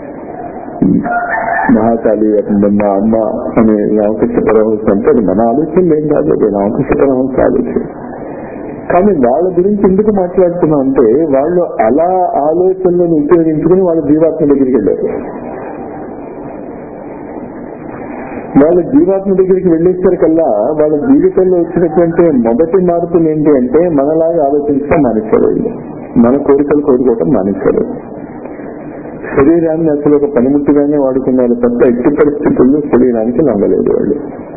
మహాకాళి మా అమ్మ అనే రామకృష్ణ పరమహంస అంటే అది మన ఆలోచనలు ఏం కాదు అది రామకృష్ణ పరమహంస ఆలోచన కానీ వాళ్ళ గురించి ఎందుకు మాట్లాడుతున్నాం అంటే వాళ్ళు అలా ఆలోచనలను ఉపయోగించుకుని వాళ్ళ జీవాత్మ దగ్గరికి వెళ్ళారు వాళ్ళ జీవాత్మ దగ్గరికి వెళ్ళేసరికల్లా వాళ్ళ జీవితంలో వచ్చినటువంటి మొదటి మార్పులు ఏంటి అంటే మనలాగా ఆలోచించడం మానేశారు వాళ్ళు మన కోరికలు కోరుకోవటం మానేశారు శరీరాన్ని అసలు ఒక పనిముట్టుగానే వాడుకున్నారు తప్ప ఎట్టి పరిస్థితుల్లో శరీరానికి నమ్మలేదు వాళ్ళు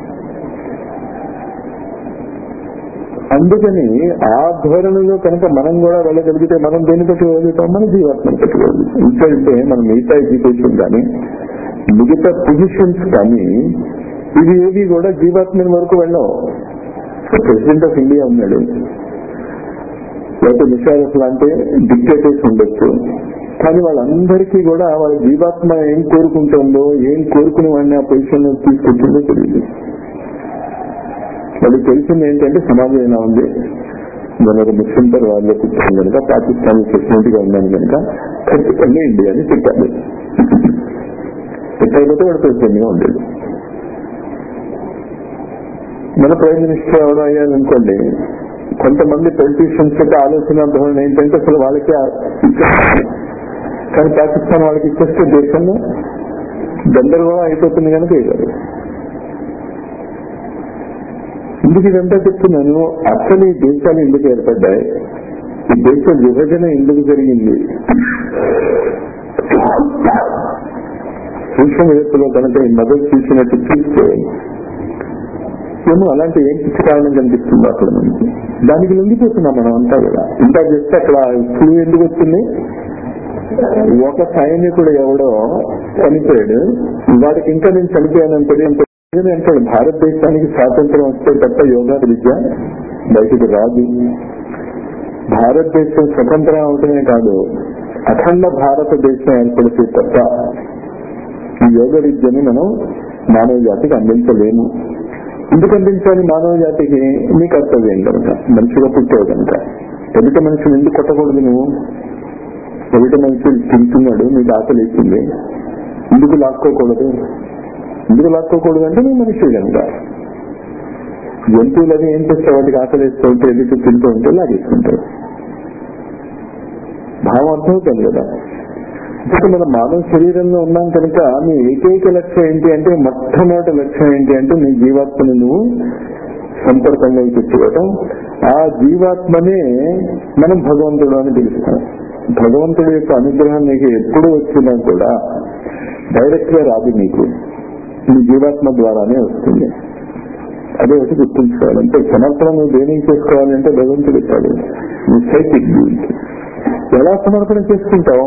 అందుకని ఆ ధోరణిలో కనుక మనం కూడా వెళ్ళగలిగితే మనం దేని పెట్టుకోగలుగుతాం మన జీవాత్మను పెట్టుకోగలుగుతాం ఎందుకంటే మనం మిగతా ఎడ్యుకేషన్ కానీ మిగతా పొజిషన్స్ కానీ ఇవి ఏవి కూడా జీవాత్మ వరకు వెళ్ళాం ప్రెసిడెంట్ ఆఫ్ ఇండియా ఉన్నాడు లేకపోతే నిషారఫ్ లాంటి డిక్టేటర్స్ ఉండొచ్చు కానీ వాళ్ళందరికీ కూడా వాళ్ళ జీవాత్మ ఏం కోరుకుంటుందో ఏం కోరుకుని వాడిని ఆ పొజిషన్ తీసుకొచ్చిందో తెలియదు వాళ్ళకి తెలిసింది ఏంటంటే సమాజం ఎలా ఉంది మన ఒక ముస్లిం వాళ్ళు కూర్చొని కనుక పాకిస్తాన్ ప్రెసిడెంట్ గా ఉన్నాను కనుక ఖచ్చితంగా ఇండియాని తిట్టాలి తిట్టకపోతే వాడు ప్రెసిడెంట్ గా ఉండేది మన ప్రైమ్ మినిస్టర్ ఎవరు అయ్యారనుకోండి కొంతమంది పొలిటీషియన్స్ యొక్క ఆలోచన ధోరణి ఏంటంటే అసలు వాళ్ళకి కానీ పాకిస్తాన్ వాళ్ళకి ఇచ్చేస్తే దేశంలో గందరగోళం అయిపోతుంది కనుక వేయగలరు ఎందుకు ఇదంతా చెప్తున్నాను అసలు ఈ దేశాలు ఎందుకు ఏర్పడ్డాయి ఈ దేశ విభజన ఎందుకు జరిగింది సూక్ష్మ జగత్తులో కనుక ఈ మొదలు చూసినట్టు చూస్తే ఏమో అలాంటి ఏం పిచ్చి కారణం కనిపిస్తుందో అక్కడ మనకి దానికి లొంగిపోతున్నాం మనం అంతా కూడా ఇంకా చేస్తే అక్కడ క్లూ ఎందుకు వచ్చింది ఒక సైనికుడు ఎవడో చనిపోయాడు వాడికి ఇంకా నేను చనిపోయానని తెలియదు అంటాడు భారతదేశానికి స్వాతంత్రం వస్తే తప్ప యోగా విద్య బయటకు రాదు భారతదేశం స్వతంత్రం అవటమే కాదు అఖండ భారతదేశం ఏర్పడితే తప్ప ఈ యోగ విద్యని మనం మానవ జాతికి అందించలేము ఎందుకు అందించాలి మానవ జాతికి నీ కర్తవ్యం కనుక మనిషిగా పుట్టావు కనుక ఎదుట మనిషిని ఎందుకు కొట్టకూడదు నువ్వు ఎదుట మనిషి తింటున్నాడు నీకు ఆకలి ఇచ్చింది ఎందుకు లాక్కోకూడదు ఎందుకు లాక్కోకూడదు అంటే నువ్వు మనిషి కనుక జంతువులని ఏం చేస్తే వాటికి ఆకలిస్తూ ఉంటే ఎదుటి తింటూ ఉంటే లాగేస్తుంటారు భావం అర్థమవుతుంది కదా ఇప్పుడు మన మానవ శరీరంలో ఉన్నాం కనుక నీ ఏకైక లక్ష్యం ఏంటి అంటే మొట్టమొదటి లక్ష్యం ఏంటి అంటే నీ జీవాత్మని నువ్వు సంపర్కంగా తెచ్చుకోవటం ఆ జీవాత్మనే మనం భగవంతుడు అని పిలుస్తాం భగవంతుడి యొక్క అనుగ్రహం నీకు ఎప్పుడు వచ్చినా కూడా డైరెక్ట్ గా రాదు నీకు నీ జీవాత్మ ద్వారానే వస్తుంది అదే ఒకటి గుర్తుంచుకోవాలి అంటే సమర్పణ నువ్వు దేనికి చేసుకోవాలంటే భగవంతుడు కాదు నీ సైకిక్ ఎలా సమర్పణ చేసుకుంటావు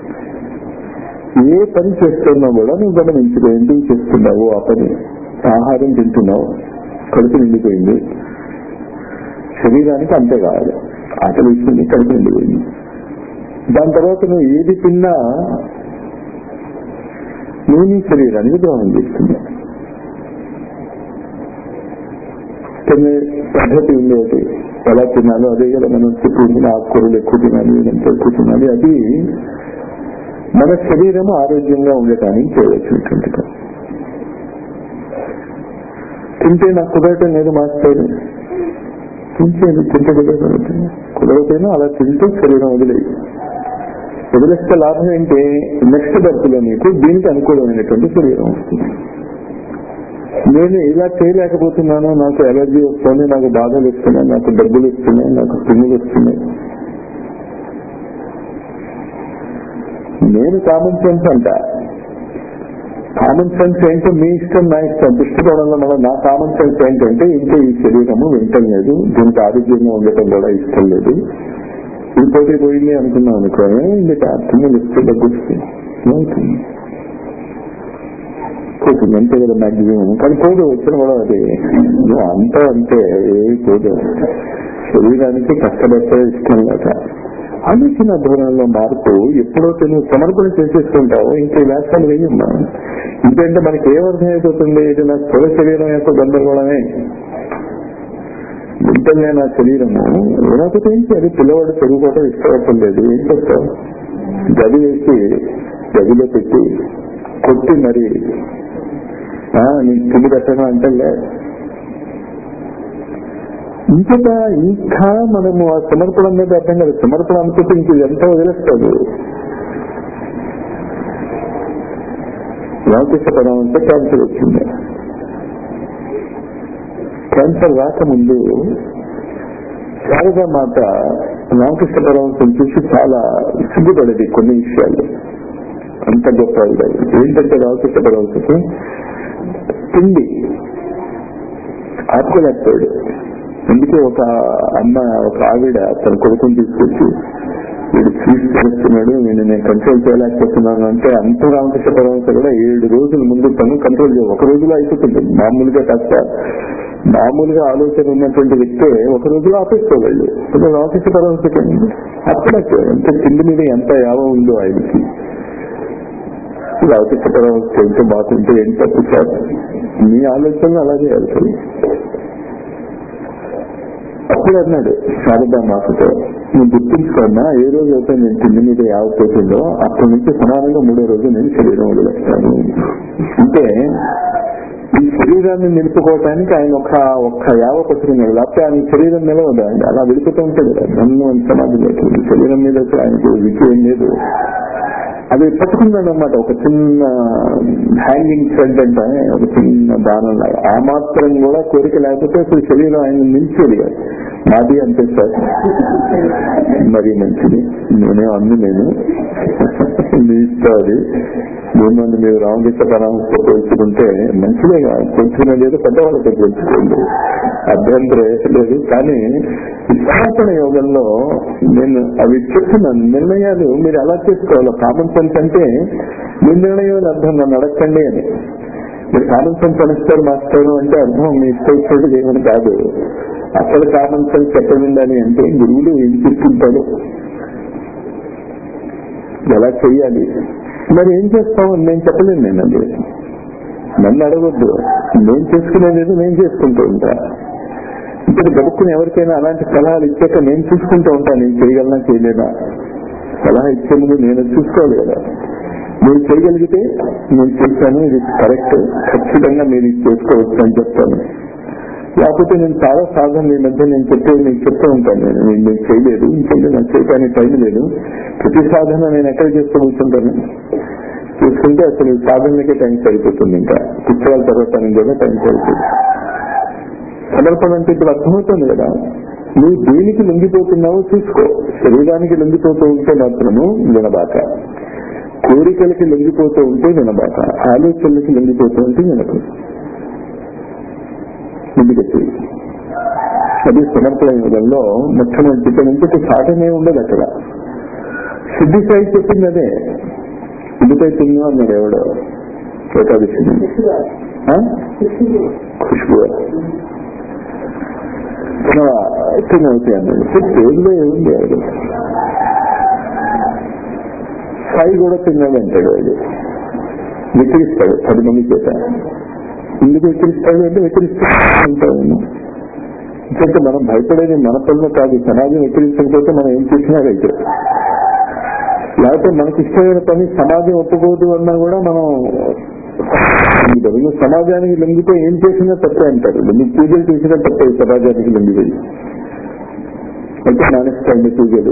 ఏ పని చేస్తున్నా కూడా నువ్వు గమనించుకో ఎందుకు చేస్తున్నావు ఆ పని ఆహారం తింటున్నావు కడుపు నిండిపోయింది శరీరానికి అంతే కావాలి ఆకలి ఇస్తుంది కడుపు నిండిపోయింది దాని తర్వాత నువ్వు ఏది తిన్నా నువ్వు నీ శరీరానికి ద్రోహం చేస్తుంది కొన్ని పద్ధతి ఉండేది ఎలా తినాలో అదే కదా మనం చుట్టూ ఆకుకూరలు ఎక్కువ తినాలి ఎంత ఎక్కువ తినాలి అది మన శరీరం ఆరోగ్యంగా ఉండటానికి చేయవలసినటువంటి పని. తింటే నాకు కుదరటం లేదు మాస్టర్ తింటే తింటే కుదరదు కుదరకపోయినా అలా తింటూ శరీరం వదిలేదు వదిలేస్తే లాభం ఏంటి నెక్స్ట్ బర్త్లో నీకు దీనికి అనుకూలమైనటువంటి శరీరం వస్తుంది నేను ఇలా చేయలేకపోతున్నాను నాకు ఎలర్జీ వస్తుంది నాకు బాధలు వస్తున్నాయి నాకు డబ్బులు వస్తున్నాయి నాకు పిన్నులు వస్తున్నాయి నేను కామన్ సెన్స్ అంట కామన్ సెన్స్ ఏంటో మీ ఇష్టం నా ఇష్టం దృష్టికోణంలో మన నా కామన్ సెన్స్ ఏంటంటే ఇంకా ఈ శరీరము వింటం లేదు దీనికి ఆరోగ్యంగా ఉండటం కూడా ఇష్టం లేదు ఇది పోటీ పోయింది అనుకున్నాం అనుకోని మీకు అర్థం ఇస్తే డబ్బు వస్తుంది ఏమవుతుంది? పోతుంది అంతే కదా మ్యాక్సిమం కానీ పోదు వచ్చిన కూడా అది నువ్వు అంతా అంతే ఏ పోదు శరీరానికి కష్టపడితే ఇష్టం లేక ఆలోచన ధోరణిలో మార్పు ఎప్పుడైతే నువ్వు సమర్పణ చేసేసుకుంటావో ఇంకా ఈ వ్యాసాలు వేయమ్మా ఇంకంటే మనకి ఏమర్థం అయిపోతుంది ఇది నా స్థూల శరీరం యొక్క గందరగోళమే వింటలే నా శరీరము ఏమైతే ఏంటి అది పిల్లవాడు చదువుకోవటం ఇష్టపడటం లేదు ఏం చేస్తావు గది వేసి గదిలో పెట్టి కొట్టి మరి ఆ, నీకు తిండి పెట్టడం అంటే లే ఇంకొక ఇంకా మనము ఆ సమర్పణ అనేది అర్థం కాదు సమర్పణ అనుకుంటే ఇంక ఇదంతా వదిలేస్తాడు రామకృష్ణ పరమంతా క్యాన్సర్ వచ్చింది క్యాన్సర్ రాకముందు శారదా మాత రామకృష్ణ పరమంతం చూసి చాలా సిగ్గుపడేది కొన్ని విషయాలు అంత గొప్ప ఆవిడ. ఏంటంటే రామకృష్ణ పరమంతకి తిండి ఆపుకోలేకపోయాడు అందుకే ఒక అమ్మ ఒక ఆవిడ తన కొడుకుని తీసుకొచ్చి వీడు స్వీట్స్ చేస్తున్నాడు వీడిని నేను కంట్రోల్ చేయలేకపోతున్నాను అంటే అంత రామకృష్ణ పరమంత కూడా ఏడు రోజుల ముందు తను కంట్రోల్ చేయ ఒక రోజులో అయిపోతుంది మామూలుగా కాస్త మామూలుగా ఆలోచన ఉన్నటువంటి వ్యక్తే ఒక రోజులో ఆపేసుకోగలడు ఇప్పుడు రామకృష్ణ పరమంతకి అప్పుడే ఎంత తిండి మీద ఎంత యావ ఉందో ఆయనకి రామకృష్ణ పరమంత ఎంత బాగుంటే ఏం తప్పు కాదు మీ ఆలోచన అలాగే వెళ్తుంది అప్పుడు అన్నాడు శారదా మాతతో నువ్వు గుర్తించుకున్నా ఏ రోజు అయితే నేను తిండి మీద యావపోతుందో అక్కడి నుంచి సమానంగా మూడో రోజు నేను శరీరం వదిలేస్తాను అంటే ఈ శరీరాన్ని నిలుపుకోవటానికి ఆయన ఒక ఒక్క యావ పట్టుకున్నాడు లేకపోతే ఆయన శరీరం నిలవదు ఆయన అలా వెళ్ళిపోతూ ఉంటాడు కదా నన్ను సమాధిలోకి ఈ శరీరం మీద అసలు ఆయనకు విద్య ఏం లేదు అది పట్టుకున్నాడు అనమాట ఒక చిన్న హ్యాంగింగ్ థ్రెడ్ అంటే ఒక చిన్న దానం లాగా ఆ మాత్రం కూడా కోరిక లేకపోతే అసలు శరీరం ఆయన నిలిచేది కాదు. నాది అంతే సార్ మరీ మంచిది నేనే అందు నేను మీ ఇష్టం అది మిమ్మల్ని మీరు రామకృష్ణ పరామర్శ పోల్చుకుంటే మంచిదే కాదు కొంచెం లేదు పెద్దవాళ్ళతో పోల్చుకోండి అభ్యంతరం ఏం లేదు కానీ ఈ సమర్పణ యోగంలో నేను అవి చెప్తున్నాను నిర్ణయాలు మీరు ఎలా చేసుకోవాలి కామన్ సెన్స్ అంటే మీ నిర్ణయం అర్థం నన్ను అడగండి అని మీరు కామన్ సెన్స్ అనుస్తారు మాస్టర్ అంటే అర్థం మీ ఇష్టం చేయమని కాదు అసలు కామన్ సెన్స్ ఎక్కడ ఉండాలి అంటే గురువులు ఏం చెప్తుంటాడు ఎలా చెయ్యాలి మరి ఏం చేస్తావు నేను చెప్పలేను నేను అది నన్ను అడగొద్దు నేను చేసుకునేది నేను చేసుకుంటూ ఉంటా ఇప్పుడు గడుక్కుని ఎవరికైనా అలాంటి సలహాలు ఇచ్చాక నేను చూసుకుంటూ ఉంటాను నేను చేయగలనా చేయలేనా సలహా ఇచ్చే ముందు నేను చూసుకోవాలి కదా నేను చేయగలిగితే నేను చేశాను ఇది కరెక్ట్ ఖచ్చితంగా మీరు ఇది చేసుకోవచ్చు అని చెప్తాను లేకపోతే నేను చాలా సాధనలు ఈ మధ్య నేను చెప్పే మీకు చెప్తూ ఉంటాను నేను నేను నేను చేయలేదు ఇంకంటే నాకు చేయడానికి టైం లేదు ప్రతి సాధన నేను ఎక్కడ చేస్తూ కూర్చుంటాను చూసుకుంటే అసలు సాధనకే టైం సరిపోతుంది ఇంకా పుస్తకాల చదవటానికి కూడా టైం సరిపోతుంది సమర్పణ అంటే ఇప్పుడు అర్థమవుతుంది కదా నువ్వు దేనికి లొంగిపోతున్నావో చూసుకో శరీరానికి లొంగిపోతూ ఉంటే మాత్రము వినబాక కోరికలకి లొంగిపోతూ ఉంటే వినబాక ఆలోచనలకి లొంగిపోతూ ఉంటే వినకు ముందుకెత్తి అది సమర్పణ యుగంలో మొట్టమొదటి ఇక్కడ నుంచి సాధనే ఉండదు అక్కడ సిద్ధి సాయి చెప్పింది అదే ఇందుపై తిన్నా అన్నాడు ఎవడో ఏకాదశి ఖుష్బు తినవుతాయి అన్నాడు పేరులో ఏముంది ఎవడు సాయి కూడా తిన్నాడు అంటాడు వాడు విక్రిస్తాడు పది మంది చేత ఎందుకు విక్రిస్తాడు అంటే విక్రిస్తాడు ఎందుకంటే మనం భయపడేది మన పనులు కాదు సమాజం విక్రించకపోతే మనం ఏం చేసినా అయితే లేకపోతే మనకి ఇష్టమైన పని సమాజం ఒప్పుకోదు అన్నా కూడా మనం నువ్వు సమాజానికి లొంగిపోయి ఏం చేసినా తప్పే అంటారు నువ్వు పూజలు చేసినా తప్పే సమాజానికి లొంగిపోయి అంటే మానేస్తాండి పూజలు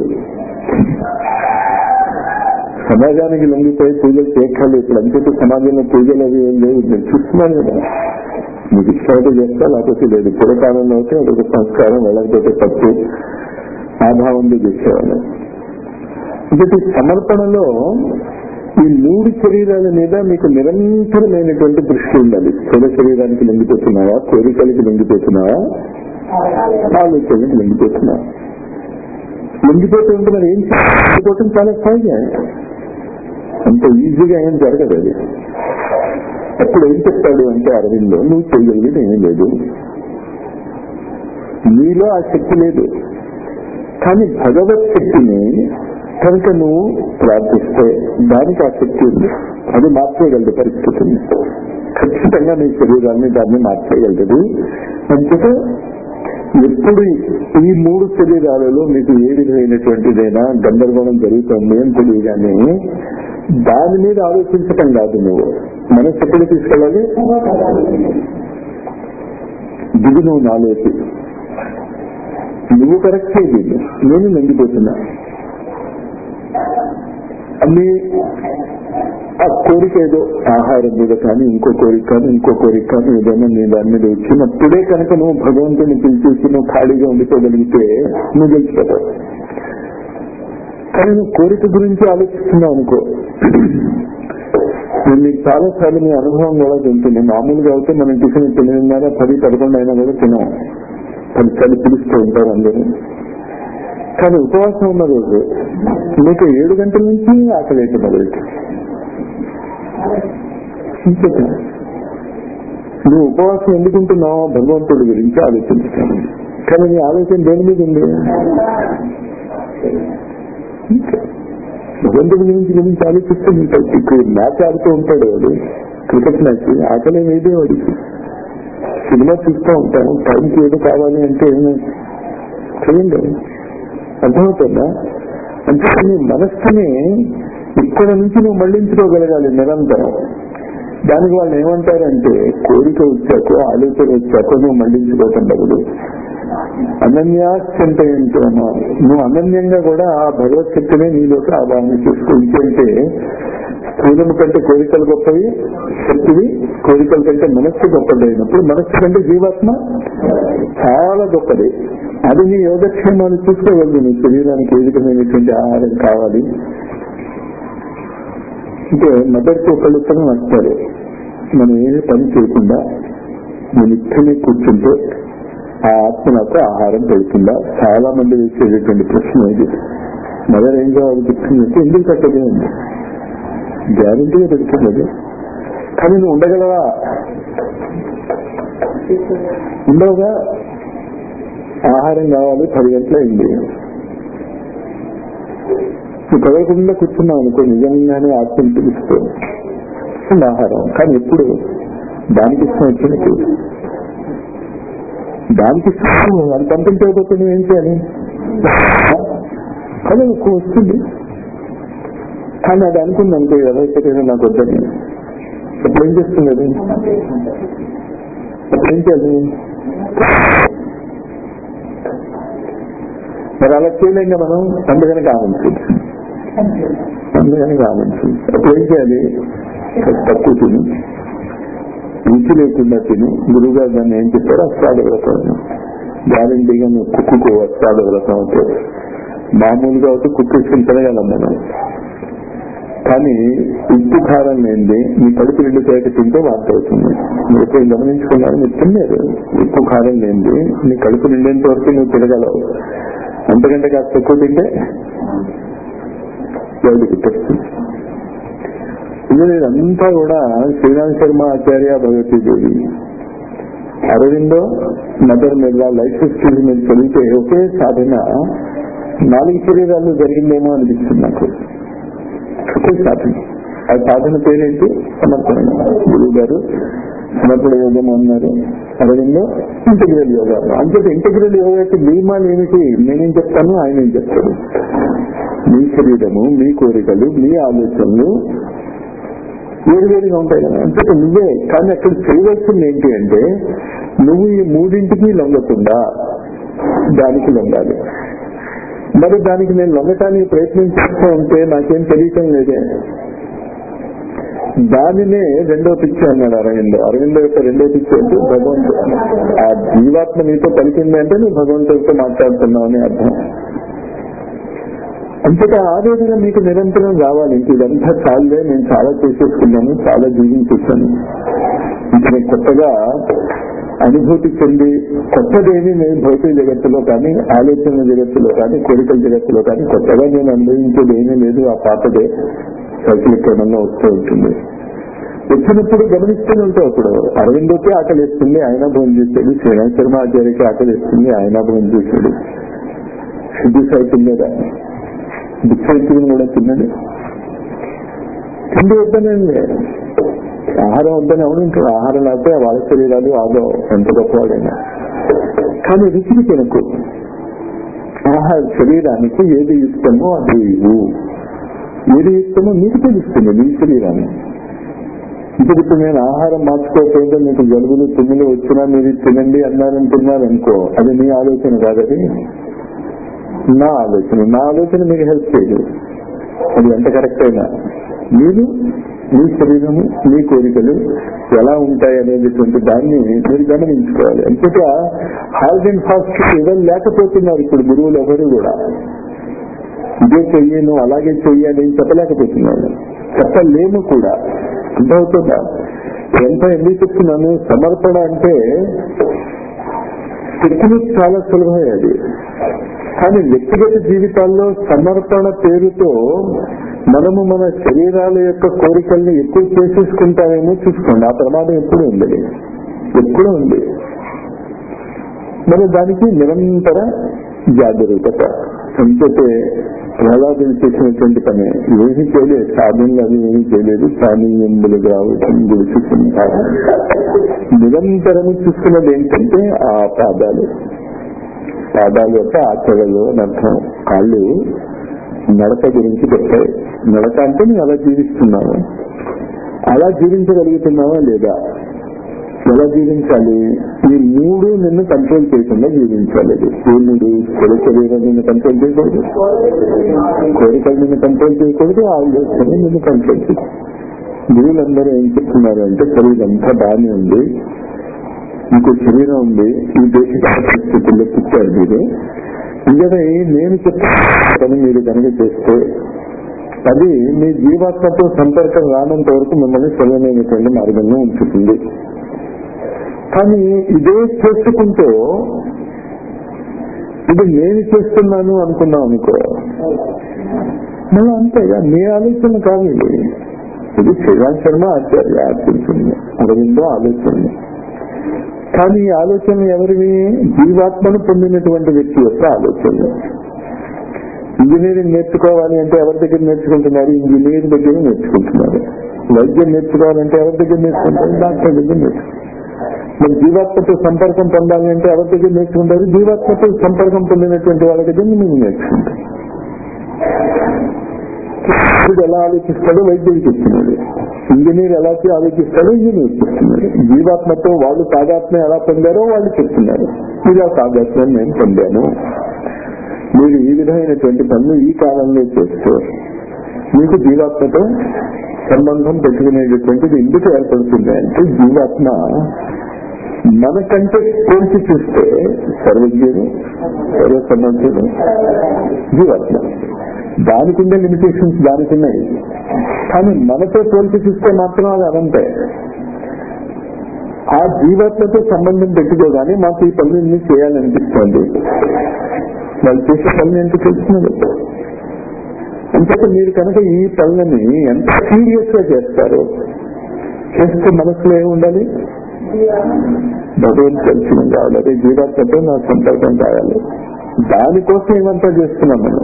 సమాజానికి లొంగిపోయి పూజలు చేయక్కర్లేదు ఇప్పుడు అంతే సమాజంలో పూజలు అవి ఏం లేవు నేను చూస్తున్నాను కదా మీకు ఇష్టమైతే చేస్తా లేకపోతే లేదు పూర్వకాలంలో అయితే అదొక సంస్కారం వెళ్ళకపోతే తప్పు ఆభావంలో చేసేవాళ్ళు ఇంకటి సమర్పణలో ఈ మూడు శరీరాల మీద మీకు నిరంతరమైనటువంటి దృష్టి ఉండాలి స్థూల శరీరానికి లొంగిపోతున్నావా కోరికలకి లొంగిపోతున్నావా ఆలోచనకి లొంగిపోతున్నావా లొంగిపోతూ ఉంటే మరి ఏం లొంగిపోవటం చాలా సహజం అంత ఈజీగా ఏం జరగదు అది అప్పుడు ఏం చెప్తాడు అంటే అరవిందో నువ్వు చేయగలిగేది ఏమీ లేదు నీలో ఆ శక్తి లేదు కానీ భగవత్ శక్తిని కనుక నువ్వు ప్రార్థిస్తే దానికి ఆ శక్తి ఉంది అది మార్చేయగలదు పరిస్థితిని ఖచ్చితంగా నీ శరీరాన్ని దాన్ని మార్చేయగలదు అంతటా ఎప్పుడు ఈ మూడు శరీరాలలో మీకు ఏ విధమైనటువంటిదైనా గందరగోళం జరుగుతుంది అని తెలియగానే దాని మీద ఆలోచించటం కాదు నువ్వు మనసు ఎక్కడ తీసుకెళ్ళాలి దిగు నువ్వు నాలోకి నువ్వు కరెక్ట్ చేయి నేను లొంగిపోతున్నా అన్ని ఆ కోరిక ఏదో ఆహారం మీద కానీ ఇంకో కోరిక కానీ ఇంకో కోరిక కానీ ఏదైనా నీ దాని మీద వచ్చినప్పుడే కనుక నువ్వు భగవంతుని పిలిచేసి నువ్వు ఖాళీగా ఉండిపోగలిగితే నువ్వు గెలిచిపోతావు కానీ నువ్వు కోరిక గురించి ఆలోచిస్తున్నావు అనుకో నేను మీకు చాలా సార్లు మీ అనుభవం కూడా తింటుంది మామూలుగా అయితే మనం టిఫిన్ తొమ్మిదిన్నర పది పదకొండు అయినా కూడా తినాం పదిసార్లు పిలుస్తూ ఉంటారు అందరూ కానీ ఉపవాసం ఉన్న రోజు మీకు ఏడు గంటల నుంచి ఆకలి అయితే మొదలెట్టు నువ్వు ఉపవాసం ఎందుకుంటున్నావు భగవంతుడి గురించి ఆలోచించుతాను కానీ నీ ఆలోచన దేని మీద ఉంది భగవంతుడి గురించి గురించి ఆలోచిస్తూ ఉంటాడు ఇక్కడ మ్యాచ్ ఆడుతూ ఉంటాడు వాడు క్రికెట్ మ్యాచ్ ఆకలి ఏదే వాడికి సినిమా చూస్తూ ఉంటాం టైంకి ఏదో కావాలి అంటే చేయండి అర్థమవుతుందా అంటే నీ మనస్సుని ఇక్కడ నుంచి నువ్వు మళ్లించుకోగలగాలి నిరంతరం దానికి వాళ్ళు ఏమంటారంటే కోరిక వచ్చాకో ఆలోచన వచ్చాకో నువ్వు మళ్లించుకోవటం బదులు అనన్యాస్ అంటే ఏంటో నువ్వు అనన్యంగా కూడా ఆ భగవత్ శక్తిని నీలోకి ఆవాహన చేసుకో ఇంకేంటే స్థూలము కంటే కోరికలు గొప్పవి శక్తివి కోరికల కంటే మనస్సు గొప్పది అయినప్పుడు మనస్సు కంటే జీవాత్మ చాలా గొప్పది అది నీ యోగక్షేమాన్ని చూసుకోగలదు నీ శరీరానికి ఏ విధమైనటువంటి ఆహారం కావాలి అంటే మొదటి ఒకళ్ళిద్దరు వస్తారు మనం ఏమి పని చేయకుండా నేను ఇక్కడనే కూర్చుంటే ఆ ఆత్మ నాకు ఆహారం పెడుతుందా చాలా మంది వేసేటటువంటి ప్రశ్న ఇది మదర్ ఏం కావాలి చెప్తుందంటే ఎందుకు కట్టదే ఉంది గ్యారంటీగా పెడుతున్నది కానీ నువ్వు ఉండగలవా ఉండవుగా ఆహారం కావాలి పది గంటల అయింది నువ్వు కదలకుండా కూర్చున్నావు అనుకో నిజంగానే ఆత్మని పిలుస్తూ ఆహారం కానీ ఎప్పుడు దానికి ఇష్టం వచ్చినట్టు దానికి ఇష్టం అది పంపించకపోతే నువ్వు ఏం చేయాలి అదే ఎక్కువ వస్తుంది కానీ అది అనుకుంది అనుకో ఎవరైతే నాకు వద్దని అప్పుడు ఏం చేస్తుంది అది అప్పుడు ఏం చేయాలి మరి అలా చేయలేంగా మనం అందుకని కావాల్సింది అందుకని కావాల్సింది అప్పుడు ఏం చేయాలి తక్కువ తిని రుచి లేకుండా తిని గురువు గారు దాన్ని ఏం చెప్పారు అష్టాద వ్రతం గ్యారంటీగా నువ్వు కుక్కుకో అష్టాద వ్రతం అంటే మామూలుగా అయితే కుక్కేసుకుని తినగలం మనం కానీ ఉప్పు కారం లేనిది మీ కడుపు రెండు తేక తింటే వార్త అవుతుంది మీరు ఎప్పుడు గమనించుకున్నారు మీరు తిన్నారు ఉప్పు కారం లేనిది నీ కడుపు నిండేంత వరకు నువ్వు తినగలవు అంతకంటే కాస్త తక్కువ తింటే ఎవరికి గుర్తొస్తుంది ఇది ఇదంతా కూడా శ్రీరామ్ శర్మ ఆచార్య భగవతీదేవి అరవిందో మదర్ మీద లైఫ్ హిస్టరీ మీద చదివితే ఒకే సాధన నాలుగు శరీరాలు జరిగిందేమో అనిపిస్తుంది నాకు ఒకే సాధన ఆ సాధన పేరేంటి సమర్పణ గురువు గారు సమర్పణ యోగం అన్నారు అరవిందో ఇంటిగ్రల్ యోగా అంటే ఇంటిగ్రల్ యోగాకి నియమాలు ఏమిటి నేనేం చెప్తాను ఆయన ఏం చెప్తారు మీ శరీరము మీ కోరికలు మీ ఆలోచనలు వేరువేరుగా ఉంటాయి కదా అంటే నువ్వే కానీ అక్కడ చేయవలసింది ఏంటి అంటే నువ్వు ఈ మూడింటికి లొంగకుండా దానికి లొంగాలి మరి దానికి నేను లొంగటానికి ప్రయత్నం చేస్తూ ఉంటే నాకేం తెలియటం లేదే దానినే రెండో పిచ్చి అన్నాడు అరవింద్ అరవింద్ యొక్క రెండో పిచ్చి అంటే భగవంతుడు ఆ జీవాత్మ నీతో పలికింది అంటే నువ్వు భగవంతుడితో మాట్లాడుతున్నావు అని అర్థం అంతటా ఆవేదన మీకు నిరంతరం రావాలి ఇంక ఇదంతా చాలే నేను చాలా చేసేసుకున్నాను చాలా జీవించేసాను ఇంక నేను కొత్తగా అనుభూతి చెంది కొత్తదేమి నేను భౌతిక జగత్తులో కానీ ఆలోచన జగత్తులో కానీ కోరికల జగత్తులో కానీ కొత్తగా నేను అనుభవించేది ఏమీ లేదు ఆ పాతదే సైకిల్ క్రమంలో వస్తూ ఉంటుంది వచ్చినప్పుడు గమనిస్తూనే ఉంటావు అప్పుడు అరవిందోకి ఆకలిస్తుంది ఆయన భోజనం చేశాడు శ్రీరామ్ శర్మ ఆచార్యకి ఆకలిస్తుంది ఆయన భోజనం చేశాడు సిద్ధి సైకిల్ మీద డిసైకిల్ కూడా తిన్నది తిండి వద్దనండి ఆహారం వద్దని అవును ఆహారం లేకపోతే వాళ్ళ శరీరాలు ఆదో ఎంత గొప్పవాడైనా కానీ రుచికి తినకు ఆహార శరీరానికి ఏది ఇష్టమో అది ఇవ్వు ఏది ఇష్టమో నీకు తెలుస్తుంది నీ శరీరాన్ని ఇప్పుడు ఇప్పుడు నేను ఆహారం మార్చుకోకపోతే మీకు జలుబులు తుమ్ములు వచ్చినా మీరు తినండి అన్నారని తిన్నారనుకో అది నీ ఆలోచన కాదది నా ఆలోచన నా ఆలోచన మీకు హెల్ప్ చేయదు అది ఎంత కరెక్ట్ అయినా మీరు మీ శరీరము మీ కోరికలు ఎలా ఉంటాయి అనేటువంటి దాన్ని మీరు గమనించుకోవాలి అంతేత హార్డ్ అండ్ ఫాస్ట్ ఇవ్వని లేకపోతున్నారు ఇప్పుడు గురువులు ఎవరు కూడా ఇదే చెయ్యి నువ్వు అలాగే చెయ్యాలి అని చెప్పలేకపోతున్నాను చెప్పలేము కూడా అర్థమవుతుందా ఎంత ఎందుకు చెప్తున్నాను సమర్పణ అంటే టెక్నిక్ చాలా సులభమే అది కానీ వ్యక్తిగత జీవితాల్లో సమర్పణ పేరుతో మనము మన శరీరాల యొక్క కోరికల్ని ఎక్కువ చేసేసుకుంటామేమో చూసుకోండి ఆ ప్రమాదం ఎప్పుడు ఉంది ఎప్పుడు ఉంది మరి దానికి నిరంతర జాగ్రత్త అంతే ప్రహ్లాదులు చేసినటువంటి పని ఏమీ చేయలేదు సాధనలు అవి ఏమీ చేయలేదు ప్రాణీయంబులు కావటం గుడిచుకుంటారు నిరంతరము చూసుకున్నది ఏంటంటే ఆ పాదాలు పాదాలు యొక్క ఆచరణలు అని అర్థం కాళ్ళు నడక గురించి చెప్పాయి నడక అంటే నేను అలా జీవిస్తున్నాను అలా జీవించగలుగుతున్నావా లేదా ఎలా జీవించాలి ఈ మూడు నిన్ను కంట్రోల్ చేయకుండా జీవించాలి అది ఏ మూడు కొడుకు శరీరం నిన్ను కంట్రోల్ చేయకూడదు కోరికలు నిన్ను కంట్రోల్ చేయకూడదు ఆలోచన నిన్ను కంట్రోల్ చేయకూడదు గురువులందరూ ఏం చెప్తున్నారు అంటే శరీరం అంతా బాగానే ఉంది ఇంకో శరీరం ఉంది ఈ దేశ పరిస్థితుల్లో పుట్టారు మీరు ఇంకనే నేను చెప్తాను మీరు కనుక చేస్తే అది మీ జీవాత్మతో సంపర్కం రానంత వరకు మిమ్మల్ని సరైనటువంటి మార్గంలో ఉంచుతుంది కానీ ఇదే చేసుకుంటూ ఇది నేను చేస్తున్నాను అనుకున్నాం అనుకో మళ్ళీ అంతేగా మీ ఆలోచన కాదు ఇది ఇది శ్రీరామ్ శర్మ ఆచార్య ఆలోచన అరవిందో ఆలోచన కానీ ఈ ఆలోచన ఎవరివి జీవాత్మను పొందినటువంటి వ్యక్తి యొక్క ఆలోచన ఇంజనీరింగ్ నేర్చుకోవాలి అంటే ఎవరి దగ్గర నేర్చుకుంటున్నారు ఇంజనీర్ దగ్గర నేర్చుకుంటున్నారు వైద్యం నేర్చుకోవాలంటే ఎవరి దగ్గర నేర్చుకుంటారు డాక్టర్ దగ్గర నేర్చుకుంటారు మరి జీవాత్మతో సంపర్కం పొందాలి అంటే ఎవరి దగ్గర నేర్చుకుంటారు జీవాత్మతో సంపర్కం పొందినటువంటి వాళ్ళ దగ్గర మీరు నేర్చుకుంటారు వైద్యుడు ఎలా ఆలోచిస్తాడో వైద్యుడు చెప్తున్నాడు ఇంజనీర్ ఎలా ఆలోచిస్తాడో ఇంజనీర్ చెప్తున్నాడు జీవాత్మతో వాళ్ళు తాదాత్మ్యం ఎలా పొందారో వాళ్ళు చెప్తున్నారు ఇలా తాదాత్మ్యం నేను పొందాను మీరు ఈ విధమైనటువంటి పనులు ఈ కాలంలో చేస్తే మీకు జీవాత్మతో సంబంధం పెట్టుకునేటటువంటిది ఎందుకు ఏర్పడుతుంది అంటే జీవాత్మ మనకంటే పోల్చి చూస్తే సర్వజ్ఞుడు సర్వసమర్థుడు జీవాత్మ దానికి ఉండే లిమిటేషన్స్ దానికి ఉన్నాయి కానీ మనతో పోల్చి చూస్తే మాత్రం అది అనంతే ఆ జీవాత్మతో సంబంధం పెట్టుకోగానే మాకు ఈ పనులన్నీ చేయాలనిపిస్తుంది వాళ్ళు చేసే పనులు ఎంత తెలుస్తున్నది అంతేత మీరు కనుక ఈ పనులని ఎంత సీరియస్ గా చేస్తారు చేస్తే మనసులో ఏమి ఉండాలి భగవంతు దర్శనం కావాలి అదే జీవాత్మతో నా సంపర్కం కావాలి దానికోసం ఇవంతా చేస్తున్నాం మనం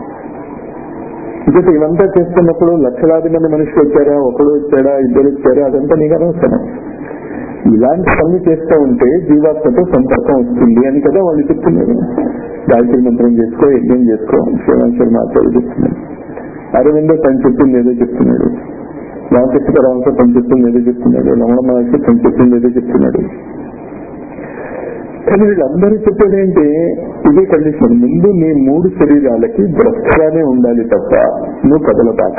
ఇంకటి ఇవంతా చేస్తున్నప్పుడు లక్షలాది మంది మనుషులు వచ్చారా ఒకడు వచ్చాడా ఇద్దరు వచ్చారా అదంతా నీకు అనవసరం ఇలాంటి పనులు చేస్తూ ఉంటే జీవాత్మతో సంపర్కం వస్తుంది అని కదా వాళ్ళు చెప్తున్నారు గాయత్రి మంత్రం చేసుకో యజ్ఞం చేసుకో శ్రీరామ్ మాట్లాడి చెప్తున్నాడు అరవిందో తను చెప్పింది ఏదో చెప్తున్నాడు రామకృష్ణ రామకృష్ణ తను చెప్పింది ఏదో చెప్తున్నాడు రమణ మహర్షి తను చెప్పింది ఏదో చెప్తున్నాడు కానీ వీళ్ళందరూ చెప్పేది ఏంటి ఇదే కండిషన్ ముందు నీ మూడు శరీరాలకి భ్రష్టగానే ఉండాలి తప్ప నువ్వు కదలదాక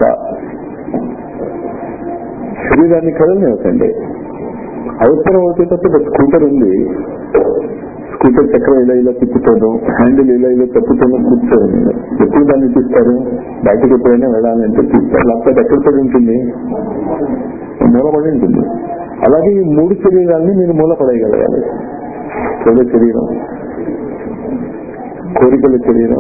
శరీరాన్ని కదలనివ్వకండి అవసరం అవుతే తప్ప స్కూటర్ ఉంది స్కూటర్ చక్రం ఇలా ఇలా తిప్పుతాను హ్యాండిల్ ఇలా ఇలా తప్పుతాను కూర్చోండి ఎప్పుడు దాన్ని తీస్తారు బయటకు ఎప్పుడైనా వెళ్ళాలంటే తీస్తారు లేకపోతే ఎక్కడ పడి ఉంటుంది మూలపడి ఉంటుంది అలాగే ఈ మూడు శరీరాలని మీరు మూలపడేయగలగాలి స్థూల శరీరం కోరికల శరీరం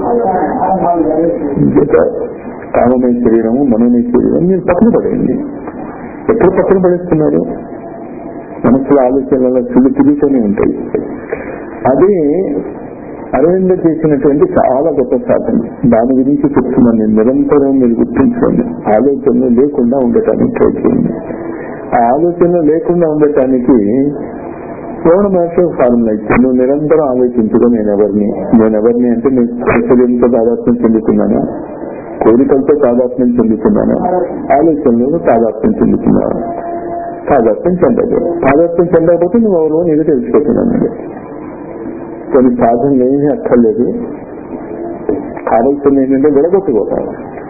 కామమయ శరీరము మనోమయ శరీరం మీరు పక్కన పడేయండి ఎక్కడ పక్కన పడేస్తున్నారు మనసులో ఆలోచనల సులు తిరుగుతూనే ఉంటాయి అది అరవింద చేసినటువంటి చాలా గొప్ప సాధన దాని గురించి చెప్తున్నాను నేను నిరంతరం మీరు గుర్తించుకోండి ఆలోచనలు లేకుండా ఉండటానికి ట్రై చేయండి ఆ ఆలోచనలు లేకుండా ఉండటానికి పూర్ణ మహర్షి ఫార్ములా ఇచ్చి నువ్వు నిరంతరం ఆలోచించుకో నేను ఎవరిని నేను ఎవరిని అంటే నేను శరీరంతో తాదాత్మ్యం చెందుతున్నానా కోరికలతో తాదాత్మ్యం చెందుతున్నానా ఆలోచనలు తాదాత్మ్యం చెందుతున్నాను తాదాత్మ్యం చెందదు తాదాత్మ్యం చెందకపోతే నువ్వు ఎవరు నీకు తెలిసిపోతున్నాను కొన్ని సాధనలు ఏమీ అక్కర్లేదు కావాల్సింది ఏంటంటే విడగొట్టుకోవాలి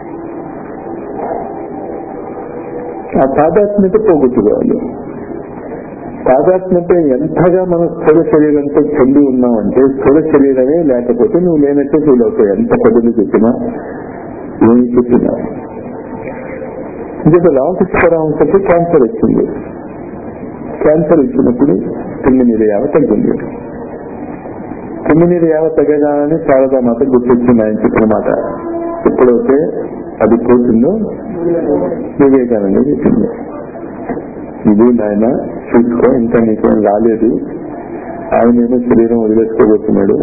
ఆ తాదాత్మ్యత పోగొట్టుకోవాలి తాదాత్మ్యత ఎంతగా మనం స్థూల శరీరంతో చెంది ఉన్నామంటే స్థూల శరీరమే లేకపోతే నువ్వు లేనట్టే ఫీల్ అవుతావు ఎంత పెద్దలు చెప్పినా ఏమి చెప్పినా ఇంకొక రామకృష్ణరామకి క్యాన్సర్ వచ్చింది క్యాన్సర్ వచ్చినప్పుడు తిమ్మినీరు యావ తగ్గింది తిమ్మినీరు యావ తగ్గగానే శారదా మాత గుర్తొచ్చింది ఆయన చెప్పిన మాట ఎప్పుడైతే అది పోతుందో వివేకానంద చెప్పింది ఇది నాయన చూసుకో ఇంకా నీకేం రాలేదు ఆయన ఏమో శరీరం వదిలేసుకోబోతున్నాడు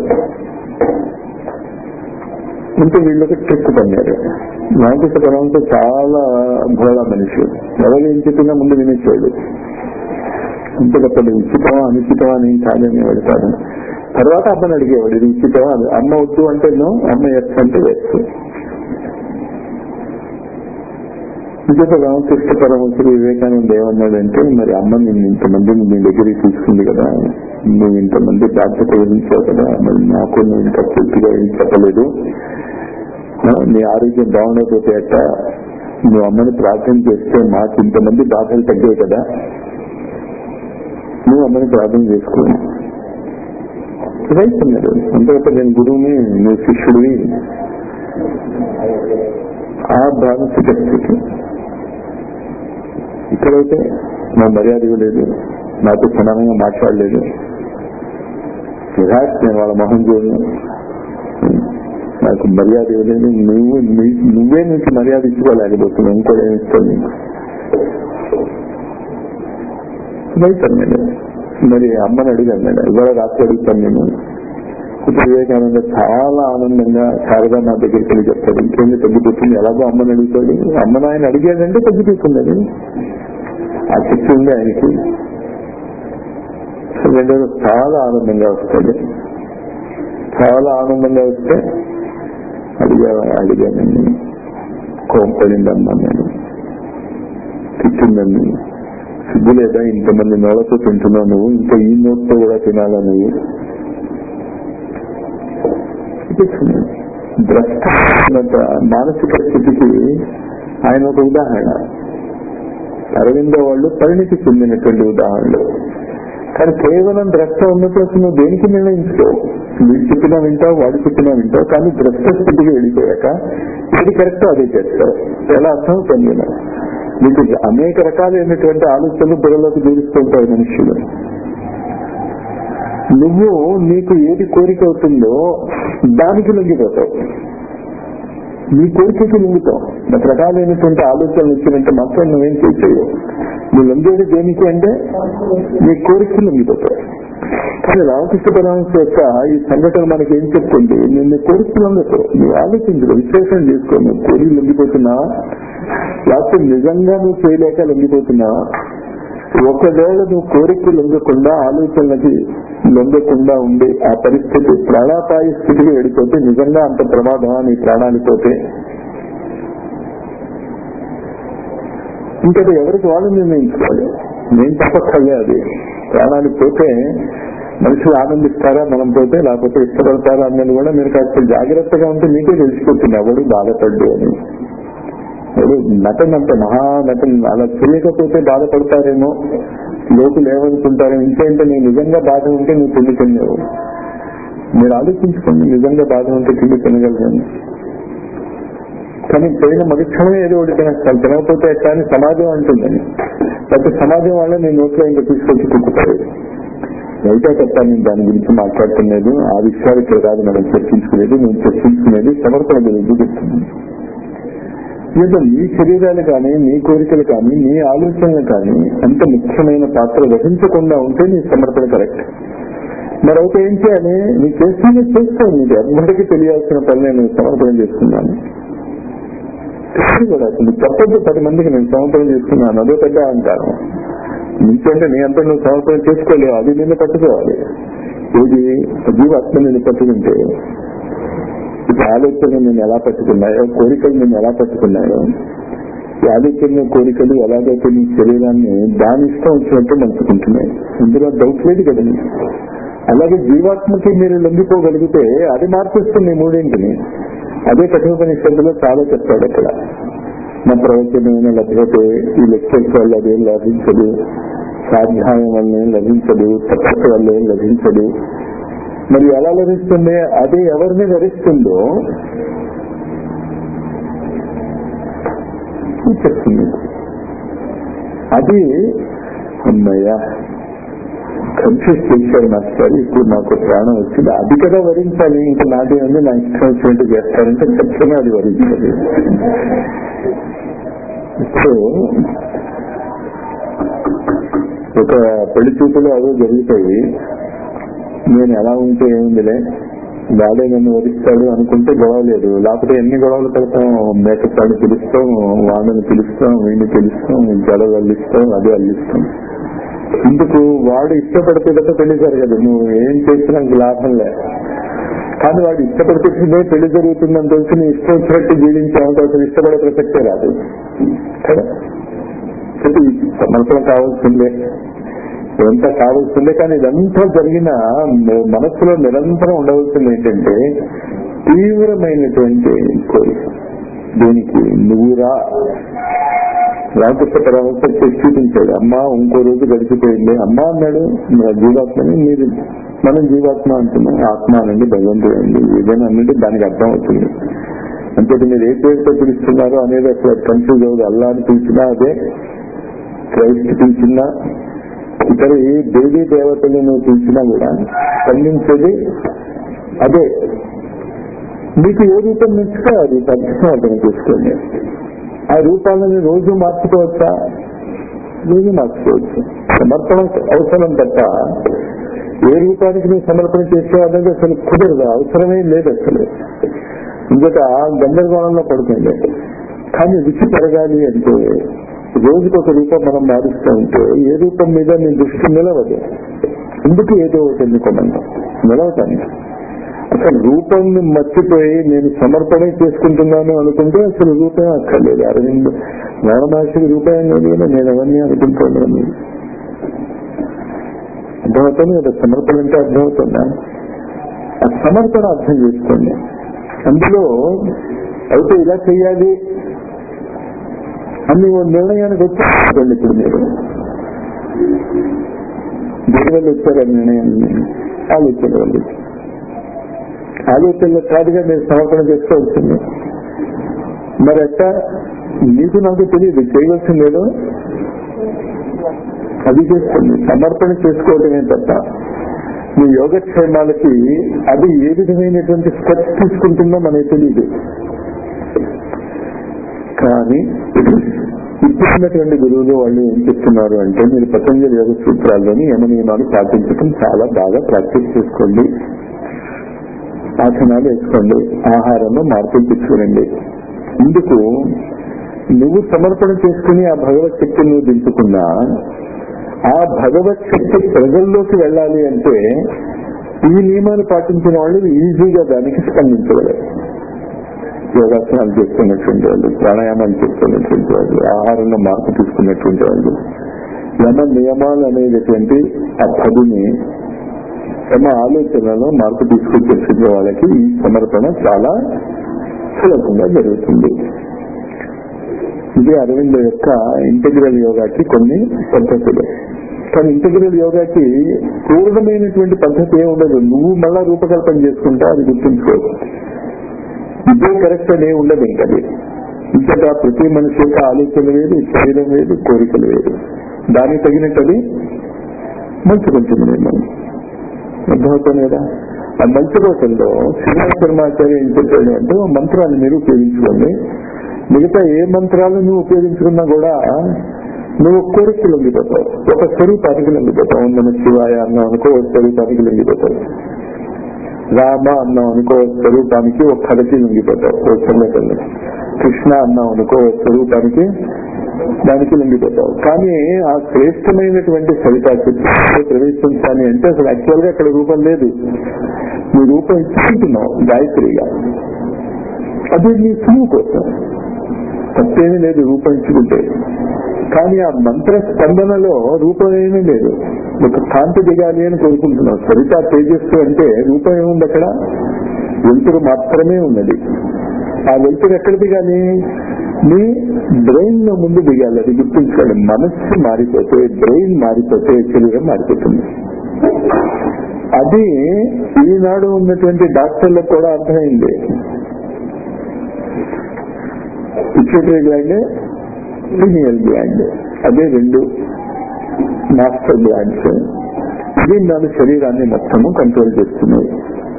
ఇంకా వీళ్ళకి ట్రిక్ పన్నారు రామకృష్ణ పరమంతో చాలా భోళ మనిషి ఎవరు ఏం చెప్పినా ముందు వినేసాడు అంత గొప్పది ఉచితమా అనుచితమా అని కాదని పెడతాడు తర్వాత అమ్మని అడిగేవాడు ఇది ఉచితమా అది అమ్మ వద్దు అంటే నో అమ్మ ఎస్ అంటే ఎస్ ఇంకొక రామకృష్ణ పరమశుడు వివేకానంద ఏమన్నాడంటే మరి అమ్మ నేను ఇంతమందిని మీ దగ్గరికి తీసుకుంది కదా నువ్వు ఇంతమంది బాధ్యత వహించావు కదా మరి నాకు నువ్వు ఇంకా పూర్తిగా ఏం చెప్పలేదు నీ ఆరోగ్యం బాగుండకపోతే అట్ట నువ్వు అమ్మని ప్రార్థన చేస్తే మాకు ఇంతమంది బాధలు తగ్గాయి కదా నువ్వు అమ్మని ప్రార్థన చేసుకో రైట్ అన్నాడు అంతకంటే నేను గురువుని నువ్వు శిష్యుడివి ఆ మానసిక స్థితి ఇక్కడైతే నా మర్యాద ఇవ్వలేదు నాతో సమానంగా మాట్లాడలేదు రిలాక్స్ నేను వాళ్ళ మొహం చూడను నాకు మర్యాద ఇవ్వలేదు నువ్వు నువ్వే నీకు మర్యాద ఇచ్చుకోలేకపోతున్నావు ఇంకోటి ఏమి ఇస్తావు నీకు రైట్ అన్నాడు మరి అమ్మని అడిగాను నేను ఇవాళ రాత్రి అడుగుతాను నేను ఇప్పుడు వివేకానంద చాలా ఆనందంగా శారదా నా దగ్గరికి వెళ్ళి చెప్తాడు ఇంకేంది తగ్గిపోతుంది ఎలాగో అమ్మని అడుగుతాడు అమ్మని ఆయన అడిగాడంటే తగ్గిపోతుంది అది ఆ శక్తి ఉంది ఆయనకి రెండో చాలా ఆనందంగా వస్తాడు చాలా ఆనందంగా వస్తే అడిగా అడిగానండి కోంపడిందమ్మా నేను తిట్టిందండి సిగ్గు లేదా ఇంతమంది నోళ్ళతో తింటున్నావు నువ్వు ఇంకా ఈ నోట్తో కూడా తినాలా నువ్వు ద్రష్ట మానసిక స్థితికి ఆయన ఒక ఉదాహరణ అరవింద వాళ్ళు పరిణితి చెందినటువంటి ఉదాహరణలు కానీ కేవలం ద్రష్ట ఉన్నప్పుడు అసలు నువ్వు దేనికి నిర్ణయించుకో వీడు చెప్పినా వింటావు వాడు చెప్పినా వింటావు కానీ ద్రష్ట స్థితికి వెళ్ళిపోయాక ఇది కరెక్ట్ అదే చేస్తావు ఎలా అర్థం పొందిన మీకు అనేక రకాలైనటువంటి ఆలోచనలు బుర్రలోకి దూరిస్తుంటాయి మనుషులు నువ్వు నీకు ఏది కోరిక అవుతుందో దానికి లొంగిపోతావు నీ కోరికకి లొంగుతావు రకరకాలైనటువంటి ఆలోచనలు వచ్చినంత మాత్రం నువ్వేం చేసేయవు నువ్వు లొంగేది దేనికి అంటే నీ కోరికకి లొంగిపోతావు కానీ రామకృష్ణ పరమహంస యొక్క ఈ సంఘటన మనకి ఏం చెప్తుంది నేను నీ కోరికలు లొంగతావు నువ్వు ఆలోచించు విశ్లేషణ చేసుకో నువ్వు కోరిక లొంగిపోతున్నావా లేకపోతే నిజంగా నువ్వు చేయలేక లొంగిపోతున్నావా ఒకవేళ నువ్వు కోరిక లొంగకుండా ఆలోచనలకి లొంగకుండా ఉండి ఆ పరిస్థితి ప్రాణాపాయ స్థితికి వెళ్ళిపోతే నిజంగా అంత ప్రమాదమా నీ ప్రాణాలు పోతే ఇంకా ఎవరికి వాళ్ళు నిర్ణయించుకోవాలి నేను చెప్పక్కర్లే అది ప్రాణాలు పోతే మనుషులు ఆనందిస్తారా మనం పోతే లేకపోతే ఇష్టపడతారా అన్నది కూడా మీరు కాస్త జాగ్రత్తగా ఉంటే మీకే తెలిసిపోతుంది ఎవడు బాధపడ్డు అని ఎవడు నటన అంత మహా నటన అలా తెలియకపోతే బాధపడతారేమో లోకులు ఏమనుకుంటారో ఇంకేంటే నేను నిజంగా బాధ ఉంటే నువ్వు తిండి తిన్నావు మీరు ఆలోచించుకోండి నిజంగా బాధ ఉంటే తిండి తినగలరని కానీ పోయిన మరుక్షణమే ఏదో ఒకటి తినేస్తాను తినకపోతే ఎట్లా అని సమాజం అంటుందని ప్రతి సమాజం వల్ల నేను నోట్లో ఇంకా తీసుకొచ్చి తిప్పుతారు అయితే తప్ప నేను దాని గురించి మాట్లాడుతున్నది ఆ విషయాలు ఇక్కడ కాదు మనం చర్చించుకునేది నేను చర్చించుకునేది సమర్పణ గురించి చెప్తున్నాను లేదా మీ శరీరాలు కానీ మీ కోరికలు కానీ మీ ఆలోచనలు కానీ అంత ముఖ్యమైన పాత్ర వహించకుండా ఉంటే నీ సమర్పణ కరెక్ట్ మరొక ఏం చేయాలి నీ చేస్తే చేస్తాను నీకు అందరికీ తెలియాల్సిన పని నేను సమర్పణ చేస్తున్నాను తెలియదు కూడా అసలు చెప్పద్దు పది మందికి నేను సమర్పణ చేస్తున్నాను అదే పెద్ద అహంకారం నీకంటే నీ అంతా నువ్వు సమర్పణ చేసుకోలేవు అది నిన్ను పట్టుకోవాలి ఏది జీవాత్మ నిన్ను పట్టుకుంటే ఇప్పుడు ఆలోచనలు నేను ఎలా పట్టుకున్నాయో కోరికలు నేను ఎలా పట్టుకున్నాయో ఈ ఆలోచనలు కోరికలు ఎలాగైతే నీ శరీరాన్ని దాని ఇష్టం వచ్చినట్టు మంచుకుంటున్నాయి ఇందులో డౌట్ లేదు కదా నీకు. అలాగే జీవాత్మకి మీరు లొంగిపోగలిగితే అది మార్చేస్తుంది ఈ మూడింటిని అదే కఠోపనిషత్తులో చాలా చెప్తాడు అక్కడ నా ప్రవచనమైన లేకపోతే ఈ లెక్చర్స్ వల్ల అదేం లభించదు స్వాధ్యాయం వల్ల ఏం లభించదు తపస్సు వల్ల ఏం లభించదు మరి ఎలా లభిస్తుంది అది ఎవరిని వరిస్తుందో చెప్తుంది అది అమ్మయ్య కన్ఫ్యూజ్ చేశారు మాస్టర్ ఇప్పుడు నాకు ప్రాణం వచ్చింది అది కదా వరించాలి ఇంకా నాటి ఉంది నా ఇష్టం వచ్చినట్టు చేస్తారంటే ఖచ్చితంగా అది వరించాలి సో ఒక పెళ్లి చూపులు అవి జరుగుతాయి నేను ఎలా ఉంటే ఏముందిలే వాడే నన్ను వరిస్తాడు అనుకుంటే గొడవ లేదు లేకపోతే ఎన్ని గొడవలు పెడతాం మేకపాడు పిలుస్తాం వాడని పిలుస్తాం వీడిని పిలుస్తాం గొడవ అల్లిస్తాం అదే అల్లిస్తాం ఇందుకు వాడు ఇష్టపడితే కదా పెళ్లి జరగదు నువ్వు ఏం చేసినా నీకు లాభం లే కానీ వాడు ఇష్టపడితే పెళ్లి జరుగుతుందని తెలిసి నీ ఇష్టం వచ్చినట్టు జీవించే అవకాశం ఇష్టపడే ప్రసక్తే రాదు కదా కాబట్టి సమర్పణ కావాల్సిందే ఇదంతా కావాల్సిందే కానీ ఇదంతా జరిగిన మనస్సులో నిరంతరం ఉండవలసింది ఏంటంటే తీవ్రమైనటువంటి కోరిక దీనికి నువ్వురా రామకృష్ణ పరమహంస చేసి చూపించాడు అమ్మ ఇంకో రోజు గడిచిపోయింది అమ్మ అన్నాడు మన జీవాత్మని మీరు మనం జీవాత్మ అంటున్నాం ఆత్మ అనండి భగవంతుడు అండి ఏదైనా అన్నంటే దానికి అర్థం అవుతుంది అంటే మీరు ఏ పేరుతో పిలుస్తున్నారో అనేది అసలు కన్ఫ్యూజ్ అవ్వదు అల్లా అని పిలిచినా అదే క్రైస్ట్ పిలిచినా ఇతర ఏ దేవీ దేవతలను పిలిచినా కూడా స్పందించేది అదే మీకు ఏ రూపం నచ్చితే ఆ రూపాన్ని సమర్పణ చేసుకోండి ఆ రూపాలను రోజు మార్చుకోవచ్చా రోజు మార్చుకోవచ్చు సమర్పణ అవసరం తప్ప ఏ రూపానికి నువ్వు సమర్పణ చేసేవాళ్ళకి అసలు కుదరదు అవసరమే లేదు అసలు ఇంకొక గందరగోళంలో పడుతుంది కానీ రుచి పెరగాలి అంటే రోజుకొక రూపం మనం మారుస్తూ ఉంటే ఏ రూపం మీద నీ దృష్టి నిలవదు ఎందుకు ఏదో ఒకటి ఎన్నుకోమంటాం నిలవటానికి అసలు రూపాన్ని మర్చిపోయి నేను సమర్పణ చేసుకుంటున్నాను అనుకుంటే అసలు రూపాయి అక్కర్లేదు అరవింద్ మహర్షికి రూపాయి లేదు కదా నేను ఎవరిని అనుకుంటున్నాను అర్థమవుతుంది కదా సమర్పణ అంటే అర్థమవుతుందా ఆ సమర్పణ అర్థం చేసుకోండి అందులో అయితే ఇలా చెయ్యాలి అని ఓ నిర్ణయానికి వచ్చారు ఇప్పుడు మీరు దేని వల్ల వచ్చారు ఆ నిర్ణయాన్ని ఆలోచన వల్ల ఆలోచనలో కాదుగా మీరు సమర్పణ చేసుకోవాల్సింది మరి అట్ట నీకు నాకు తెలియదు చేయవలసింది ఏదో అది చేస్తుంది సమర్పణ చేసుకోవటమే తప్ప మీ యోగక్షేమాలకి అది ఏ విధమైనటువంటి స్టెప్స్ తీసుకుంటుందో మనకి తెలియదు కానీ ఇప్పుడున్నటువంటి గురువులు వాళ్ళు ఏం చెప్తున్నారు అంటే మీరు పతంజలి యోగ సూత్రాల్లోని యమ నియమాలు పాటించడం చాలా బాగా ప్రాక్టీస్ చేసుకోండి ఆసనాలు వేసుకోండి ఆహారంలో మార్పులు తీసుకురండి ఇందుకు నువ్వు సమర్పణ చేసుకుని ఆ భగవత్ శక్తిని నువ్వు దించుకున్నా ఆ భగవత్ శక్తి ప్రజల్లోకి వెళ్ళాలి అంటే ఈ నియమాలు పాటించిన వాళ్ళు ఈజీగా దానికి స్పందించగలరు యోగాసనాలు చేస్తున్నటువంటి వాళ్ళు ప్రాణాయామాలు చేస్తున్నటువంటి వాళ్ళు ఆహారంలో మార్పు తీసుకున్నటువంటి వాళ్ళు యమ నియమాలు అనేటటువంటి ఆ పదిని తమ ఆలోచనలో మార్పు తీసుకొచ్చేసిన వాళ్ళకి ఈ సమర్పణ చాలా సులభంగా జరుగుతుంది ఇది అరవింద యొక్క ఇంటగ్రల్ యోగాకి కొన్ని పద్ధతులు కానీ ఇంటగ్రల్ యోగాకి పూర్ణమైనటువంటి పద్ధతి ఏమి ఉండదు నువ్వు మళ్ళా రూపకల్పన చేసుకుంటా అది గుర్తుంచుకో ఇదే కరెక్ట్ అనే ఉండదు ఇంకది ఇంతగా ప్రతి మనిషి యొక్క ఆలోచన వేరు శరీరం వేరు కోరికలు వేరు దానికి తగినట్టు అది మంచుకుంటుంది నేను అర్థమవుతుంది కదా ఆ మంచుకోవటంలో శ్రీరామ శర్మాచార్య ఏం చెప్పాడు అంటే ఓ మంత్రాన్ని మీరు ఉపయోగించుకోండి మిగతా ఏ మంత్రాలు నువ్వు ఉపయోగించుకున్నా కూడా నువ్వు కోరికలు లొంగిపోతావు ఒక స్వరూపానికి లొంగిపోతావు మన శివాయ అన్నావు అనుకో ఒక స్వరూపానికి లొంగిపోతావు రామ అన్నాం అనుకో స్వరూపానికి ఒక కథకి లొంగిపోతావు ఓ చిన్నతల్లి కృష్ణ అన్నాం అనుకో స్వరూపానికి దానికి లొంగిపోతావు కానీ ఆ శ్రేష్టమైనటువంటి సరితా ప్రవేశించాలి అంటే అసలు యాక్చువల్ గా అక్కడ రూపం లేదు నీ రూపం ఇచ్చుకుంటున్నావు గాయత్రిగా అదే నీ సులువు కోసం తప్పేమీ లేదు రూపం ఇచ్చుకుంటే కానీ ఆ మంత్ర స్పందనలో రూపం ఏమీ లేదు ఒక కాంతి దిగాలి అని కోరుకుంటున్నాం సరితా తేజస్సు అంటే రూపం ఏముంది అక్కడ వెలుతురు మాత్రమే ఉన్నది ఆ వెలుతురు ఎక్కడ దిగాలి మీ బ్రెయిన్ లో ముందు దిగాలి అది గుర్తుంచుకోండి మనస్సు మారిపోతే బ్రెయిన్ మారిపోతే శరీరం మారిపోతుంది అది ఈనాడు ఉన్నటువంటి డాక్టర్లకు కూడా అర్థమైంది పిచ్యూటరీ గ్లాండ్ పినియల్ గ్లాండ్ అదే రెండు మాస్టర్ గ్లాండ్స్ ఇది మన శరీరాన్ని మొత్తము కంట్రోల్ చేస్తున్నాయి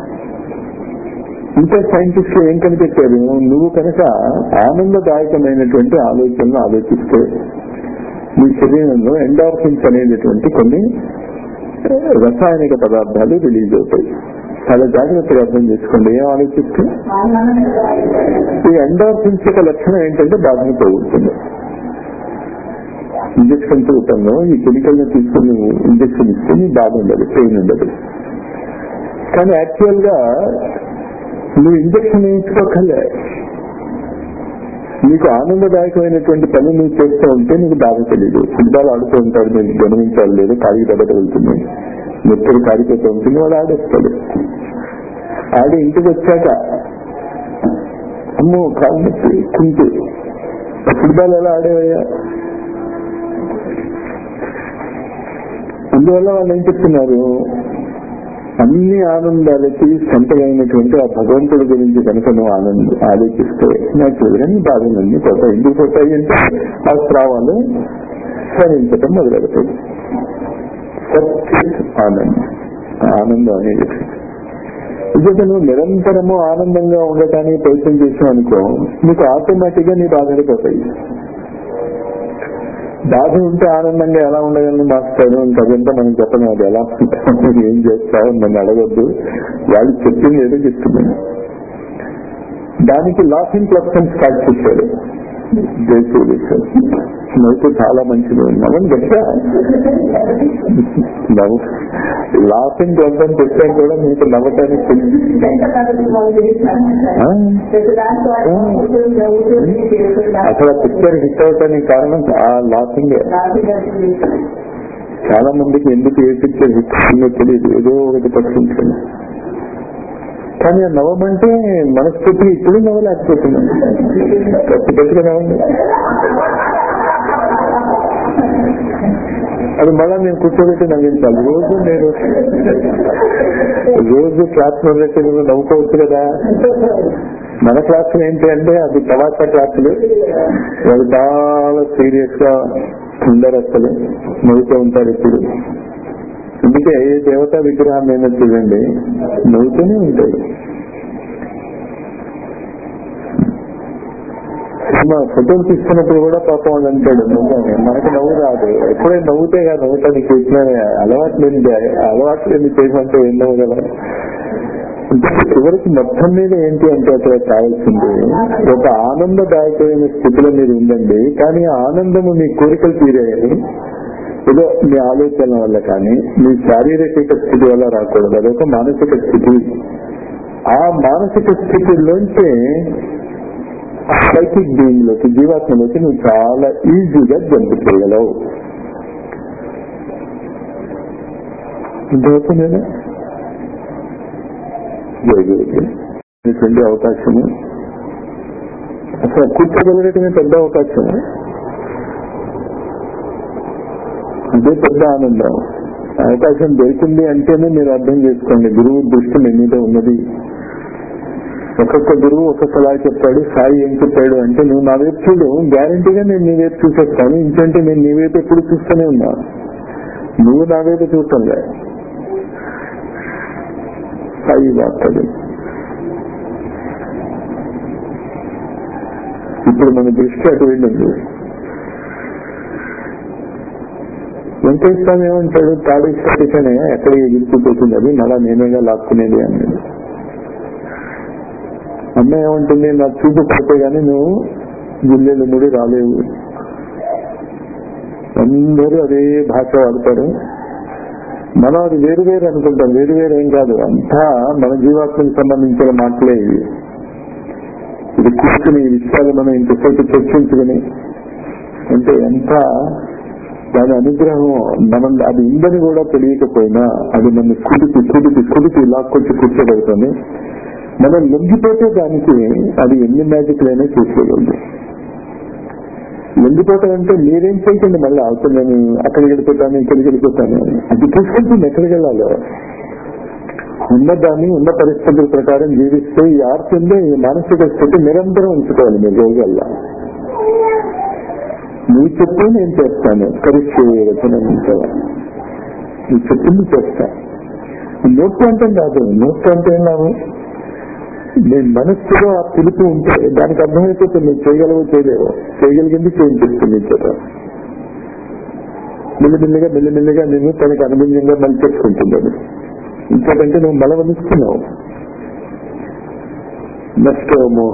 ఇంకా సైంటిస్టులు ఏం కనిపెట్టారు నువ్వు కనుక ఆనందదాయకమైనటువంటి ఆలోచనలు ఆలోచిస్తే మీ శరీరంలో ఎండార్ఫిన్స్ అనేటటువంటి కొన్ని రసాయనిక పదార్థాలు రిలీజ్ అవుతాయి చాలా జాగ్రత్తగా అర్థం చేసుకోండి ఏం ఆలోచిస్తే ఈ ఎండార్ఫిన్స్ యొక్క లక్షణం ఏంటంటే బాధను పోగొడుతుంది ఇంజక్షన్ రూపంలో ఈ కెమికల్ ని తీసుకుని ఇంజక్షన్ ఇస్తే నీ బాధ ఉండదు పెయిన్ ఉండదు కానీ యాక్చువల్ గా నువ్వు ఇంజక్షన్ వేయించుకోకలే నీకు ఆనందదాయకమైనటువంటి పని నువ్వు చేస్తూ ఉంటే నీకు బాధ తెలియదు ఫుట్బాల్ ఆడుతూ ఉంటాడు మీరు గమనించాలి లేదు కాలికి దెబ్బ తగులుతుంది నెత్తరు కాలిపోతూ ఉంటుంది వాడు ఆడేస్తాడు ఆడి ఇంటికి వచ్చాక అమ్మో కాలు నొప్పి కుంటి ఫుట్బాల్ ఎలా ఆడేవయ్యా అందువల్ల వాళ్ళు ఏం చెప్తున్నారు అన్ని ఆనందాలకి సంతగైనటువంటి ఆ భగవంతుడి గురించి కనుక నువ్వు ఆనందం ఆలోచిస్తే న్యాచురల్ గా నీ బాధలన్నీ పోతాయి ఎందుకు పోతాయి అంటే ఆ స్రావాలు స్మరించటం మొదలెడతాయి సత్య ఆనందం ఆనందం అనేది ఇదే నువ్వు నిరంతరము ఆనందంగా ఉండటానికి ప్రయత్నం చేసావు అనుకో నీకు ఆటోమేటిక్ గా నీ బాధలు పోతాయి బాధ ఉంటే ఆనందంగా ఎలా ఉండగలను మాస్టర్ ఇంకదంతా మనం చెప్పను అది ఎలా ఉంటాం ఏం చేస్తావు నన్ను అడగద్దు వాళ్ళు చెప్పింది ఏదో చెప్తున్నాను దానికి లాఫింగ్ క్లబ్స్ అని స్టార్ట్ చేశారు జయసూరి సార్ నవ్వుతూ చాలా మంచిది నవ్వని గట్టిగా నవ్వు లాఫింగ్ గ్రంథం పెట్టాం కూడా మీకు నవ్వటానికి తెలియదు. ఆ? అసలు ఆ పిక్చర్ హిట్ అవటానికి కారణం ఆ లాఫింగ్ చాలా మందికి ఎందుకు ఏ పిక్చర్ హిట్ అయిందో తెలియదు ఏదో ఒకటి పట్టుకుంటుంది కానీ ఆ నవ్వమంటే మనస్ఫూర్తి ఇప్పుడు నవ్వలేకపోతున్నాం గట్టి గట్టిగా నవ్వండి అది మళ్ళా నేను కూర్చోబెట్టి నవ్వించాలి రోజు నేను రోజు క్లాస్ మొదలెట్టి నువ్వు నవ్వుకోవచ్చు కదా మన క్లాసులు ఏంటి అంటే అది తమాషా క్లాసులు వాళ్ళు చాలా సీరియస్ గా ఉండరు అసలు నవ్వుతూ ఉంటారు ఇప్పుడు అందుకే ఏ దేవతా విగ్రహాన్ని అయినా చూడండి నవ్వుతూనే ఉంటాయి సినిమా ఫోటోలు తీసుకున్నప్పుడు కూడా పాపం వాళ్ళు అంటాడు నవ్వని మనకు నవ్వు రాదు ఎప్పుడైనా నవ్వుతే కాదు నవ్వుతానికి ఇచ్చిన అలవాటు లేని అలవాటు లేని చేయమంటే ఏం నవ్వగల అంటే చివరికి మొత్తం మీద ఏంటి అంటే అక్కడ కావాల్సింది ఒక ఆనందదాయకమైన స్థితిలో మీరు ఉండండి కానీ ఆ ఆనందము మీ కోరికలు తీరేయాలి ఏదో మీ ఆలోచన వల్ల కానీ మీ శారీరక స్థితి వల్ల రాకూడదు అదొక మానసిక స్థితి ఆ మానసిక స్థితిలోంచి సైకిక్ బీయింగ్ లోకి జీవాత్మలోకి నువ్వు చాలా ఈజీగా జంప్ చేయగలవు ఇంతవరకునేనా ఇటువంటి అవకాశము అసలు కూర్చోగలగటమే పెద్ద అవకాశము అదే పెద్ద ఆనందం అవకాశం దొరికింది అంటేనే మీరు అర్థం చేసుకోండి గురువు దృష్టి మీ మీద ఉన్నది ఒక్కొక్క గురువు ఒక్కొక్కలా చెప్పాడు సాయి ఏం చెప్పాడు అంటే నువ్వు నా వైపు చూడు గ్యారంటీగా నేను నీ వైపు చూసేస్తాను ఇంకంటే నేను నీ వైపు ఎప్పుడు చూస్తూనే ఉన్నా నువ్వు నా వైపు చూస్తుండే సాయి వార్తది ఇప్పుడు మన దృష్టి అటు వెళ్ళింది వెంకటేశ్వర స్వామి ఏమంటాడు తాడేశ్వరికనే ఎక్కడ ఎగిరిపోతుంది అది మళ్ళా నేనేగా లాక్కునేది అన్నది అమ్మ ఏమంటుంది నా చూపు పడితే గానీ నువ్వు జిల్లెలు ముడి రాలేవు అందరూ అదే భాష వాడతారు మనం అది వేరు వేరు అనుకుంటాం వేరు వేరు ఏం కాదు అంతా మన జీవాత్మకి సంబంధించిన మాటలే ఇవి ఇది కూర్చుని ఈ విషయాలు మనం ఇంతసేపు చర్చించుకుని అంటే ఎంత దాని అనుగ్రహం మనం అది ఉందని కూడా తెలియకపోయినా అది మన కుడికి కుడికి కుడికి లాక్కొచ్చి కూర్చోబెడుతుంది మనం లొంగిపోతే దానికి అది ఎన్ని మ్యాజిక్లైనా చేసేయగలదు లొంగిపోవటం అంటే మీరేం చేయకండి మళ్ళీ అవసరం నేను అక్కడికి వెళ్ళిపోతాను ఇక్కడికి వెళ్ళిపోతాను అది తీసుకుంటుంది ఎక్కడికి వెళ్ళాలో ఉన్నదాన్ని ఉన్న పరిస్థితుల ప్రకారం జీవిస్తే ఈ ఆర్తిందే ఈ మానసిక స్థితి నిరంతరం ఉంచుకోవాలి మీరు రోజుల్లో నువ్వు చెప్తే నేను చేస్తాను పరీక్ష రచన నువ్వు చెప్పింది చేస్తా నోట్ అంటే కాదు నోట్ అంటే ఏం లాభం నేను మనస్సులో ఆ పిలుపు ఉంటే దానికి అర్థమైపోతుంది నువ్వు చేయగలవో చేయలేవో చేయగలిగింది చేయించేస్తుంది చేత మెల్లిమెల్లిగా మెల్లిమెల్లిగా నేను తనకి అనుబంధంగా మలిచేసుకుంటుంది అది ఇంకేంటంటే నువ్వు బలవనిస్తున్నావు నష్టో మోహ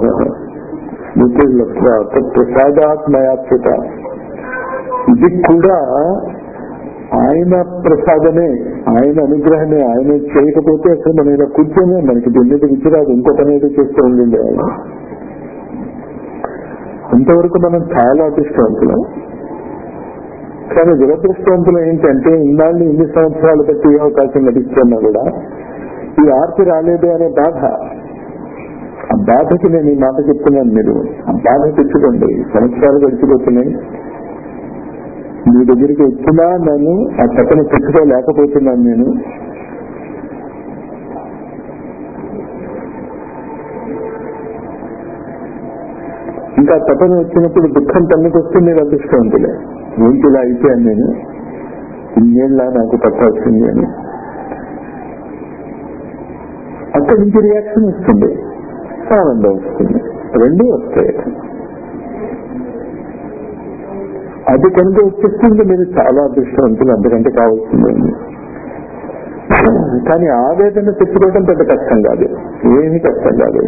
ప్రసాదాత్మయాత్మక ఇది కూడా ఆయన ప్రసాదమే ఆయన అనుగ్రహమే ఆయన చేయకపోతే అసలు మన ఇలా కూర్చొని మనకి దీన్ని విచ్చిరాదు ఇంకో పని ఏదో చేస్తూ ఉండింది ఆయన అంతవరకు మనం చాలా అదృష్టవంతులం కానీ దురదృష్టవంతులు ఏంటంటే ఇన్నాళ్ళు ఇన్ని సంవత్సరాలు బట్టి ఏ అవకాశం లభిస్తున్నా కూడా ఈ ఆర్తి రాలేదు అనే బాధ ఆ బాధకి నేను ఈ మాట చెప్తున్నాను మీరు ఆ బాధ తెచ్చుకోండి సంవత్సరాలు గడిచిపోతున్నాయి మీ దగ్గరికి వచ్చినా నేను ఆ తప్పని తెచ్చుకోలేకపోతున్నాను నేను ఇంకా తపన వచ్చినప్పుడు దుఃఖం తనకు వస్తే మీరు అదృష్టవంతులే ఏంటి ఇలా అయిపోయాను నేను ఇన్నేళ్ళ నాకు పట్టాల్సింది అని అక్కడి నుంచి రియాక్షన్ వస్తుంది ఆనందం వస్తుంది రెండు వస్తాయి అది కనుక వచ్చేస్తుంది మీరు చాలా అదృష్టవంతులు అంతకంటే కావాల్సింది కానీ ఆవేదన తెచ్చుకోవడం పెద్ద కష్టం కాదు ఏమీ కష్టం కాదు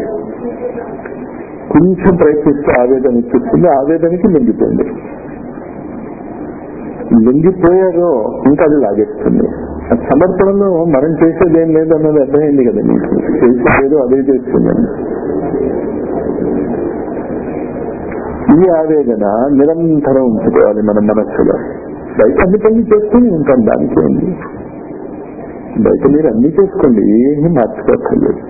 కొంచెం ప్రయత్నిస్తే ఆవేదన ఇచ్చేస్తుంది ఆవేదనకి లొంగిపోయింది లొంగిపోయారో ఇంకా అది లాగేస్తుంది ఆ సమర్పణలో మనం చేసేది ఏం లేదు అన్నది అర్థమైంది కదా మీకు చేసేదేదో అదే చేస్తుందని ఈ ఆవేదన నిరంతరం ఉంచుకోవాలి మన మనస్సులో బయట అన్ని పనులు చేసుకుని ఉంటాం దానికి ఉంది బయట మీరు అన్ని చేసుకోండి ఏమీ మార్చుకోక్కర్లేదు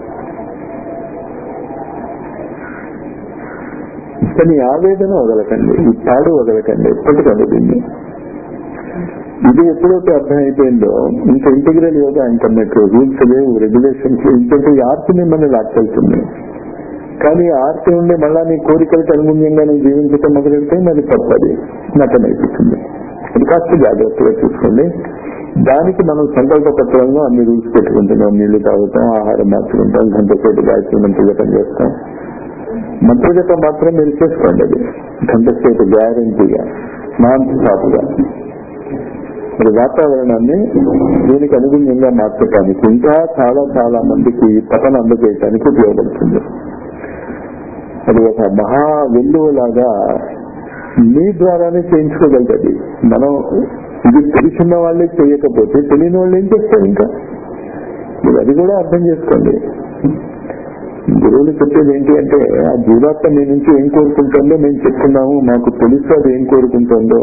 కానీ ఆవేదన వదలకండి ఈ తాడు వదలకండి ఎప్పటికండి దీన్ని ఇది ఎప్పుడైతే అర్థమైపోయిందో ఇంకా ఇంటిగ్రల్ యోగా ఇంటర్నెట్ రూల్స్ లేవు రెగ్యులేషన్స్ ఇంకంటే ఈ ఆర్తి మిమ్మల్ని లాక్కెళ్తుంది కానీ ఆర్తి ఉండే మళ్ళా నీ కోరికలకు అనుగుణ్యంగా నువ్వు జీవించటం మొదలెడితే మరి తప్పది నటనైపోతుంది అది కాస్త జాగ్రత్తగా చూసుకోండి దానికి మనం సంకల్ప పత్రంలో అన్ని రూల్స్ పెట్టుకుంటున్నాం నీళ్లు తాగుతాం ఆహారం మార్చుకుంటాం గంట సేపు గాయత్రి మంత్రజపం చేస్తాం మంత్రజపం మాత్రం మీరు చేసుకోండి అది గంట సేపు గ్యారంటీగా నాన్ స్టాప్గా మరి వాతావరణాన్ని దీనికి అనుగుణ్యంగా మార్చడానికి ఇంకా చాలా చాలా మందికి తపన అందజేయడానికి ఉపయోగపడుతుంది అది ఒక మహా వెల్లువలాగా మీ ద్వారానే చేయించుకోగలుగుతుంది మనం ఇది తెలిసిన వాళ్ళే చేయకపోతే తెలియని వాళ్ళు ఏం చేస్తారు ఇంకా మీరు అది కూడా అర్థం చేసుకోండి గురువులు చెప్పేది ఏంటి అంటే ఆ జీవాత్మ మీ నుంచి ఏం కోరుకుంటుందో మేము చెప్తున్నాము మాకు తెలుసు అది ఏం కోరుకుంటుందో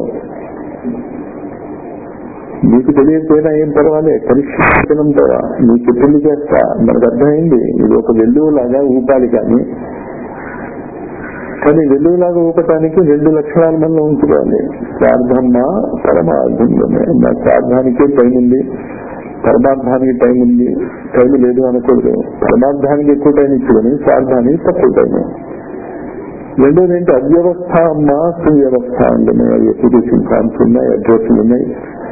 మీకు తెలియకపోయినా ఏం పర్వాలేదు పరీక్షించడం ద్వారా మీకు చెప్పింది చేస్తా మనకు అర్థమైంది ఇది ఒక వెల్లువలాగా ఊపాలి కానీ కానీ వెల్లువలాగా ఊపటానికి రెండు లక్షణాలు మనలో ఉంచుకోవాలి స్వార్థమ్మ పరమార్థంలోనే నా స్వార్థానికే టైం ఉంది పరమార్థానికి టైం ఉంది టైం లేదు అనకూడదు పరమార్థానికి ఎక్కువ టైం ఇచ్చుకొని స్వార్థానికి తక్కువ టైం రెండోది ఏంటి అవ్యవస్థ అమ్మ సువ్యవస్థ అందులో ఎడ్యుకేషన్ ఫార్మ్స్ ఉన్నాయి అడ్రస్లు ఉన్నాయి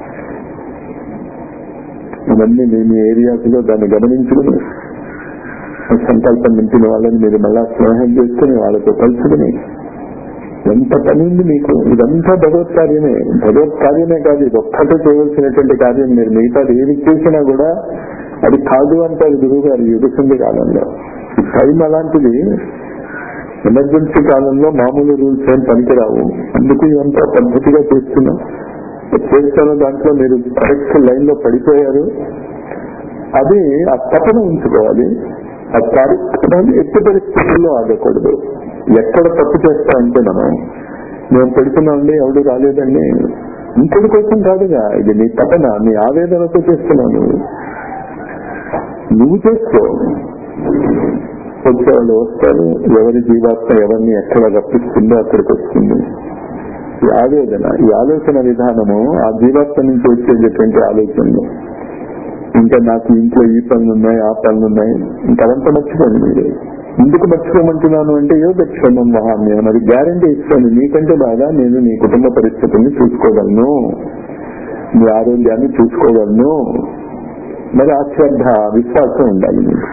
ఇవన్నీ మీ మీ ఏరియాస్ లో దాన్ని గమనించుకుని సంకల్పం నింపిన వాళ్ళని మీరు మళ్ళా స్నేహం చేసుకుని వాళ్ళతో కలుసుకుని ఎంత పని ఉంది మీకు ఇదంతా భగవత్ కార్యమే భగవత్ కార్యమే కాదు ఇది ఒక్కటే చేయవలసినటువంటి కార్యం మీరు మిగతాది ఏది చేసినా కూడా అది కాదు అంటారు గురువు గారు యుగసింది కాలంలో టైం అలాంటిది ఎమర్జెన్సీ కాలంలో మామూలు రూల్స్ ఏం పనికిరావు అందుకు ఇదంతా పద్ధతిగా చేస్తున్నాం చేస్తున్న దాంట్లో మీరు కరెక్ట్ లైన్ లో పడిపోయారు అది ఆ తపన ఉంచుకోవాలి ఆ కార్యక్రమాన్ని ఎట్టి పరిస్థితుల్లో ఆగకూడదు ఎక్కడ తప్పు చేస్తామంటే మనం మేము పెడుతున్నామండి ఎవడు రాలేదండి ఇంకొకటి కోసం కాదుగా ఇది నీ తపన నీ ఆవేదనతో చేస్తున్నావు నువ్వు నువ్వు చేసుకో వచ్చేవాళ్ళు వస్తారు ఎవరి జీవాత్మ ఎవరిని ఎక్కడ రప్పిస్తుందో అక్కడికి వస్తుంది ఈ ఆవేదన ఈ ఆలోచన విధానము ఆ జీవాత్మ నుంచి వచ్చేటటువంటి ఆలోచనలు ఇంకా నాకు ఇంట్లో ఈ పనులు ఉన్నాయి ఆ పనులు ఉన్నాయి ఇంకా అదంతా మర్చిపోండి మీరు ఎందుకు మర్చిపోమంటున్నాను అంటే యోగక్షేమం మహామ్యం అది గ్యారంటీ ఇస్తాను నీకంటే బాగా నేను నీ కుటుంబ పరిస్థితుల్ని చూసుకోగలను మీ ఆరోగ్యాన్ని చూసుకోగలను మరి ఆ శ్రద్ధ విశ్వాసం ఉండాలి మీకు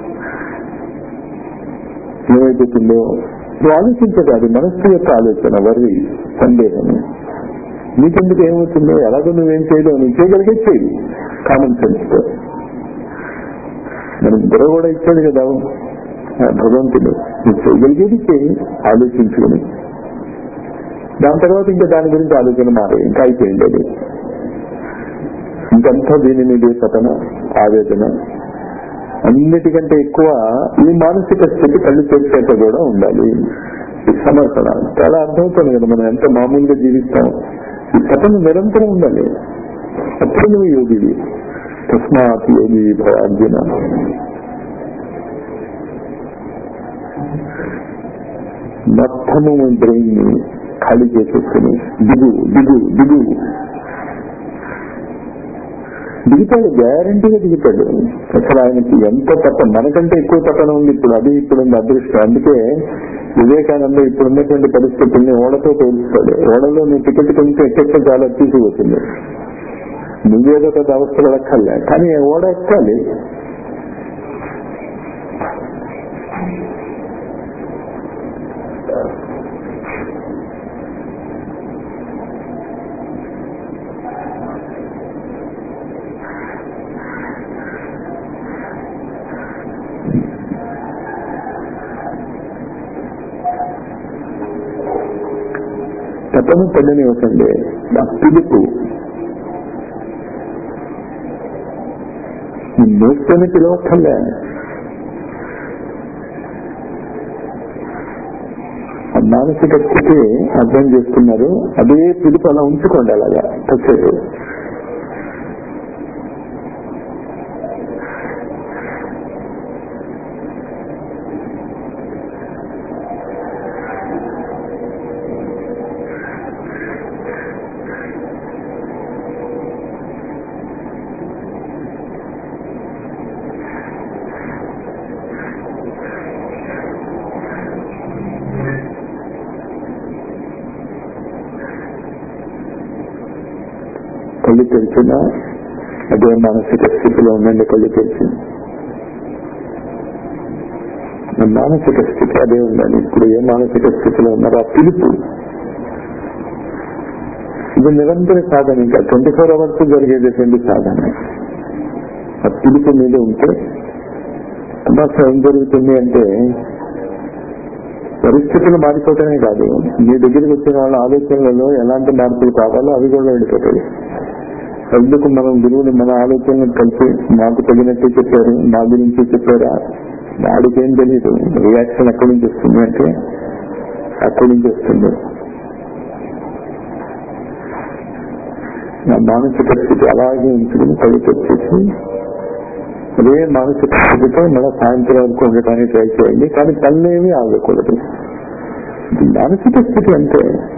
ఏమైపోతుందో నువ్వు ఆలోచించగాదు మనస్సు యొక్క ఆలోచన వర్రి సందేహం నీకెందుకు ఏమవుతుందో ఎలాగో నువ్వేం చేయలేవు నువ్వు చేయగలిగే చేయి కామన్ సెన్స్ తో మనం బుర్ర కూడా ఇచ్చాడు కదా భగవంతుడు నువ్వు చేయగలిగేది చేయి ఆలోచించుకుని దాని తర్వాత ఇంకా దాని గురించి ఆలోచన మారే ఇంకా అయిపోయింది అది ఇంకంతా దీని మీద పతన ఆవేదన అన్నిటికంటే ఎక్కువ ఈ మానసిక స్థితి కళ్ళు తెరిచాక కూడా ఉండాలి ఈ సమర్పణ చాలా అర్థమవుతుంది కదా మనం ఎంత మామూలుగా జీవిస్తాం ఈ పతన నిరంతరం ఉండాలి అప్పుడు నువ్వు యోగివి తస్మాత్ యోగి భవ అర్జున మొత్తము బ్రెయిన్ ని ఖాళీ చేసేసుకుని దిగు దిగు దిగు దిగుతాడు గ్యారంటీగా దిగుతాడు అసలు ఆయనకి ఎంత తప్ప మనకంటే ఎక్కువ తపన ఉంది ఇప్పుడు అది ఇప్పుడు ఉంది అదృష్టం అందుకే వివేకానంద ఇప్పుడు ఉన్నటువంటి పరిస్థితుల్ని ఓడతో పోలుస్తాడు ఓడలో నువ్వు టికెట్ కొంచెం ఎక్కెక్క చాలా తీసుకుపోతుంది నువ్వేదో పెద్ద అవస్థ పడక్కర్లే కానీ ఓడ ఎక్కాలి తపము పడనివ్వకండి ఆ పిలుపు నోట్తోనే పిలవక్కర్లే ఆ మానసిక స్థితి అర్థం చేసుకున్నారు అదే పిలుపు అలా ఉంచుకోండి అలాగా తప్పేది కళ్ళు తెరిచినా అదే మానసిక స్థితిలో ఉండండి కళ్ళు తెరిచి ఆ మానసిక స్థితి అదే ఉండాలి ఇప్పుడు ఏ మానసిక స్థితిలో ఉన్నారో ఆ పిలుపు ఇది నిరంతర సాధన ఇంకా ట్వంటీ ఫోర్ అవర్స్ జరిగేటటువంటి సాధన ఆ పిలుపు మీద ఉంటే అసలు ఏం జరుగుతుంది అంటే పరిస్థితులు మారిపోవటమే కాదు మీ దగ్గరికి వచ్చిన వాళ్ళ ఆలోచనలలో ఎలాంటి మార్పులు కావాలో అవి కూడా వెళ్ళిపోతాయి ఎందుకు మనం గురువుని మన ఆలోచనలు కలిసి మాకు తగినట్టు చెప్పారు మా గురించి చెప్పారా వాడికేం తెలియదు రియాక్షన్ ఎక్కడి నుంచి వస్తుంది అంటే అక్కడి నుంచి వస్తుంది నా మానసిక స్థితి అలాగే ఉంచుకుని కళ్ళు తెచ్చేసి అదే మానసిక స్థితితో మన సాయంత్రం వరకు ఉండటానికి ట్రై చేయండి కానీ పనులేమీ ఆగకూడదు ఇది మానసిక స్థితి అంటే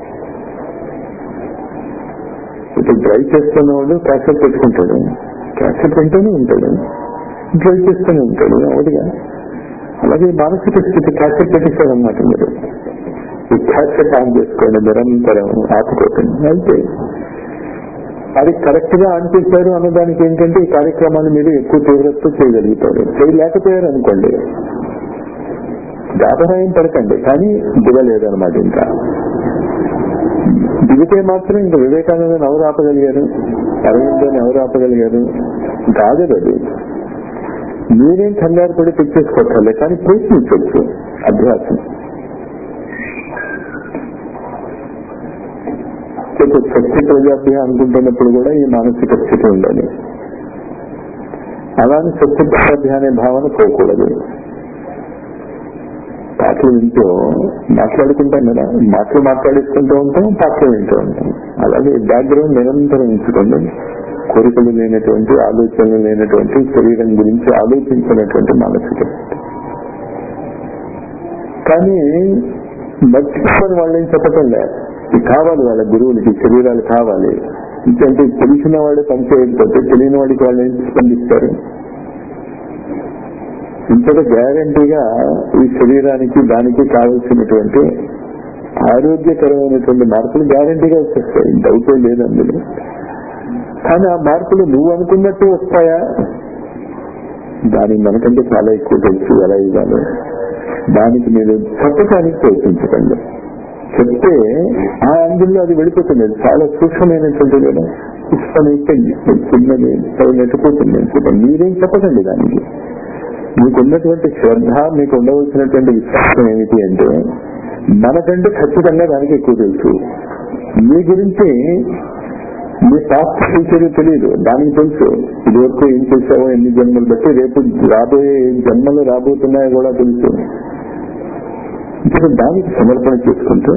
ఇప్పుడు డ్రైవ్ చేస్తున్నవాడు క్యాసెట్ పెట్టుకుంటాడు క్యాసెట్ వింటూనే ఉంటాడు డ్రైవ్ చేస్తూనే ఉంటాడు ఒకటిగా అలాగే మానసిక స్థితి క్యాసెట్ పెట్టేశాడు అనమాట మీరు ఈ క్యాసెట్ ఆన్ చేసుకోండి నిరంతరం ఆపుకోకండి అయితే అది కరెక్ట్ గా ఆన్ చేశారు అన్నదానికి ఏంటంటే ఈ కార్యక్రమాన్ని మీరు ఎక్కువ తీవ్రత చేయగలుగుతారు చేయలేకపోయారు అనుకోండి దాపరాయం పడకండి కానీ దిగలేదన్నమాట ఇంకా దిగితే మాత్రం ఇంకా వివేకానందని ఎవరు ఆపగలిగారు అరవిందని ఎవరు ఆపగలిగారు కాదు అది మీరేం కంగారు పడి తెచ్చేసుకోవాలి కానీ ప్రయత్నించవచ్చు అభ్యాసం శక్తి ప్రజాభ్య అనుకుంటున్నప్పుడు కూడా ఈ మానసిక స్థితి ఉండాలి అలానే శక్తి ప్రజాభ్య అనే భావన పోకూడదు పాటలు వింటూ మాట్లాడుకుంటాం కదా మాటలు మాట్లాడేసుకుంటూ ఉంటాం పాటలు వింటూ ఉంటాం అలాగే బ్యాక్గ్రౌండ్ నిరంతరం ఉంచుకోండి కోరికలు లేనటువంటి ఆలోచనలు లేనటువంటి శరీరం గురించి ఆలోచించినటువంటి మానసిక స్థితి కానీ మర్చిపోని వాళ్ళేం చెప్పటం లేదు ఇది కావాలి వాళ్ళ గురువులకి శరీరాలు కావాలి ఇంకంటే తెలిసిన వాడే పని చేయకపోతే తెలియని వాడికి వాళ్ళు ఏం స్పందిస్తారు ఇంతగా గ్యారంటీగా ఈ శరీరానికి దానికి కావలసినటువంటి ఆరోగ్యకరమైనటువంటి మార్పులు గ్యారంటీగా వచ్చేస్తాయి డౌట్ లేదు అందులో కానీ ఆ మార్పులు నువ్వు అనుకున్నట్టు వస్తాయా దానికి మనకంటే చాలా ఎక్కువ తెలుసు ఎలా ఇవ్వాలి దానికి మీరు చెప్పడానికి ప్రయత్నించకండి చెప్తే ఆ యాంగిల్లో అది వెళ్ళిపోతుంది అది చాలా సూక్ష్మమైనటువంటి కదా ఇష్టం చిన్నది నెట్టుకుపోతుంది చెప్పండి మీరేం చెప్పకండి దానికి మీకున్నటువంటి శ్రద్ధ మీకు ఉండవలసినటువంటి విశ్వాసం ఏమిటి అంటే మనకంటే ఖచ్చితంగా దానికి ఎక్కువ తెలుసు మీ గురించి మీ పాస్ట్ ఫ్యూచర్ తెలియదు దానికి తెలుసు ఇదివరకు ఏం చేసావో ఎన్ని జన్మలు బట్టి రేపు రాబోయే జన్మలు రాబోతున్నాయో కూడా తెలుసు ఇప్పుడు దానికి సమర్పణ చేసుకుంటూ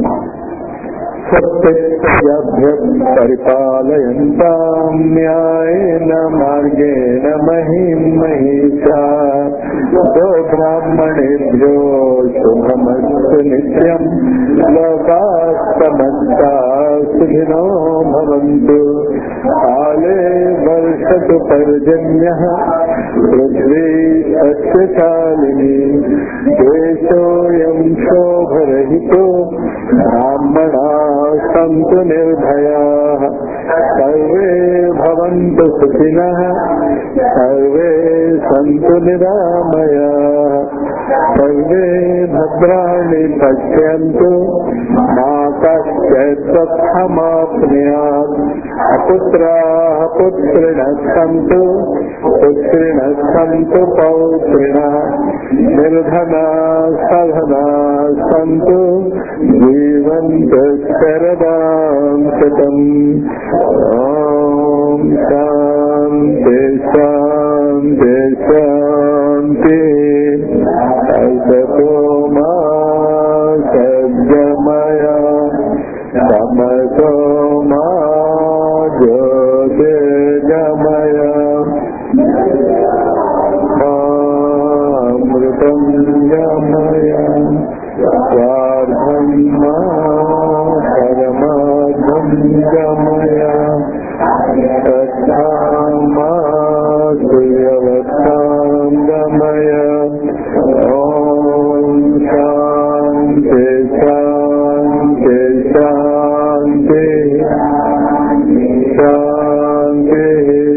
పరిపాలయంతాం న్యాయేన మార్గేణ మహిం మహిషా దో బ్రాహ్మణేభ్యో శుభమస్తు నిత్యం లోకాస్తమస్తా సుఖినో భవంతు కాలే వర్షతు పర్జన్య పృథ్వీ సస్యశాలిని దేశోయం శోభరహితో బ్రాహ్మణా సంతు నిర్భయా సర్వే భవంతు సుఖినః సర్వే సంతు నిరామయా सर्वे भद्राणि पश्यन्तु मा कश्चित् दुःखमाप्नुयात् अपुत्राः पुत्रिणः सन्तु पुत्रिणः सन्तु पौत्रिणः निर्धना सधना सन्तु जीवन्तु शरदां शतम् ॐ शान्ति शान्ति शान्ति असतो मा सज्जमय तमसो मा ज्योतिर्गमय मामृतं गमय स्वार्थं मा परमार्थं गमय तत्तां मा सुव्यवस्थां गमय ॐ शान्ति शान्ति शान्ति शान्तिः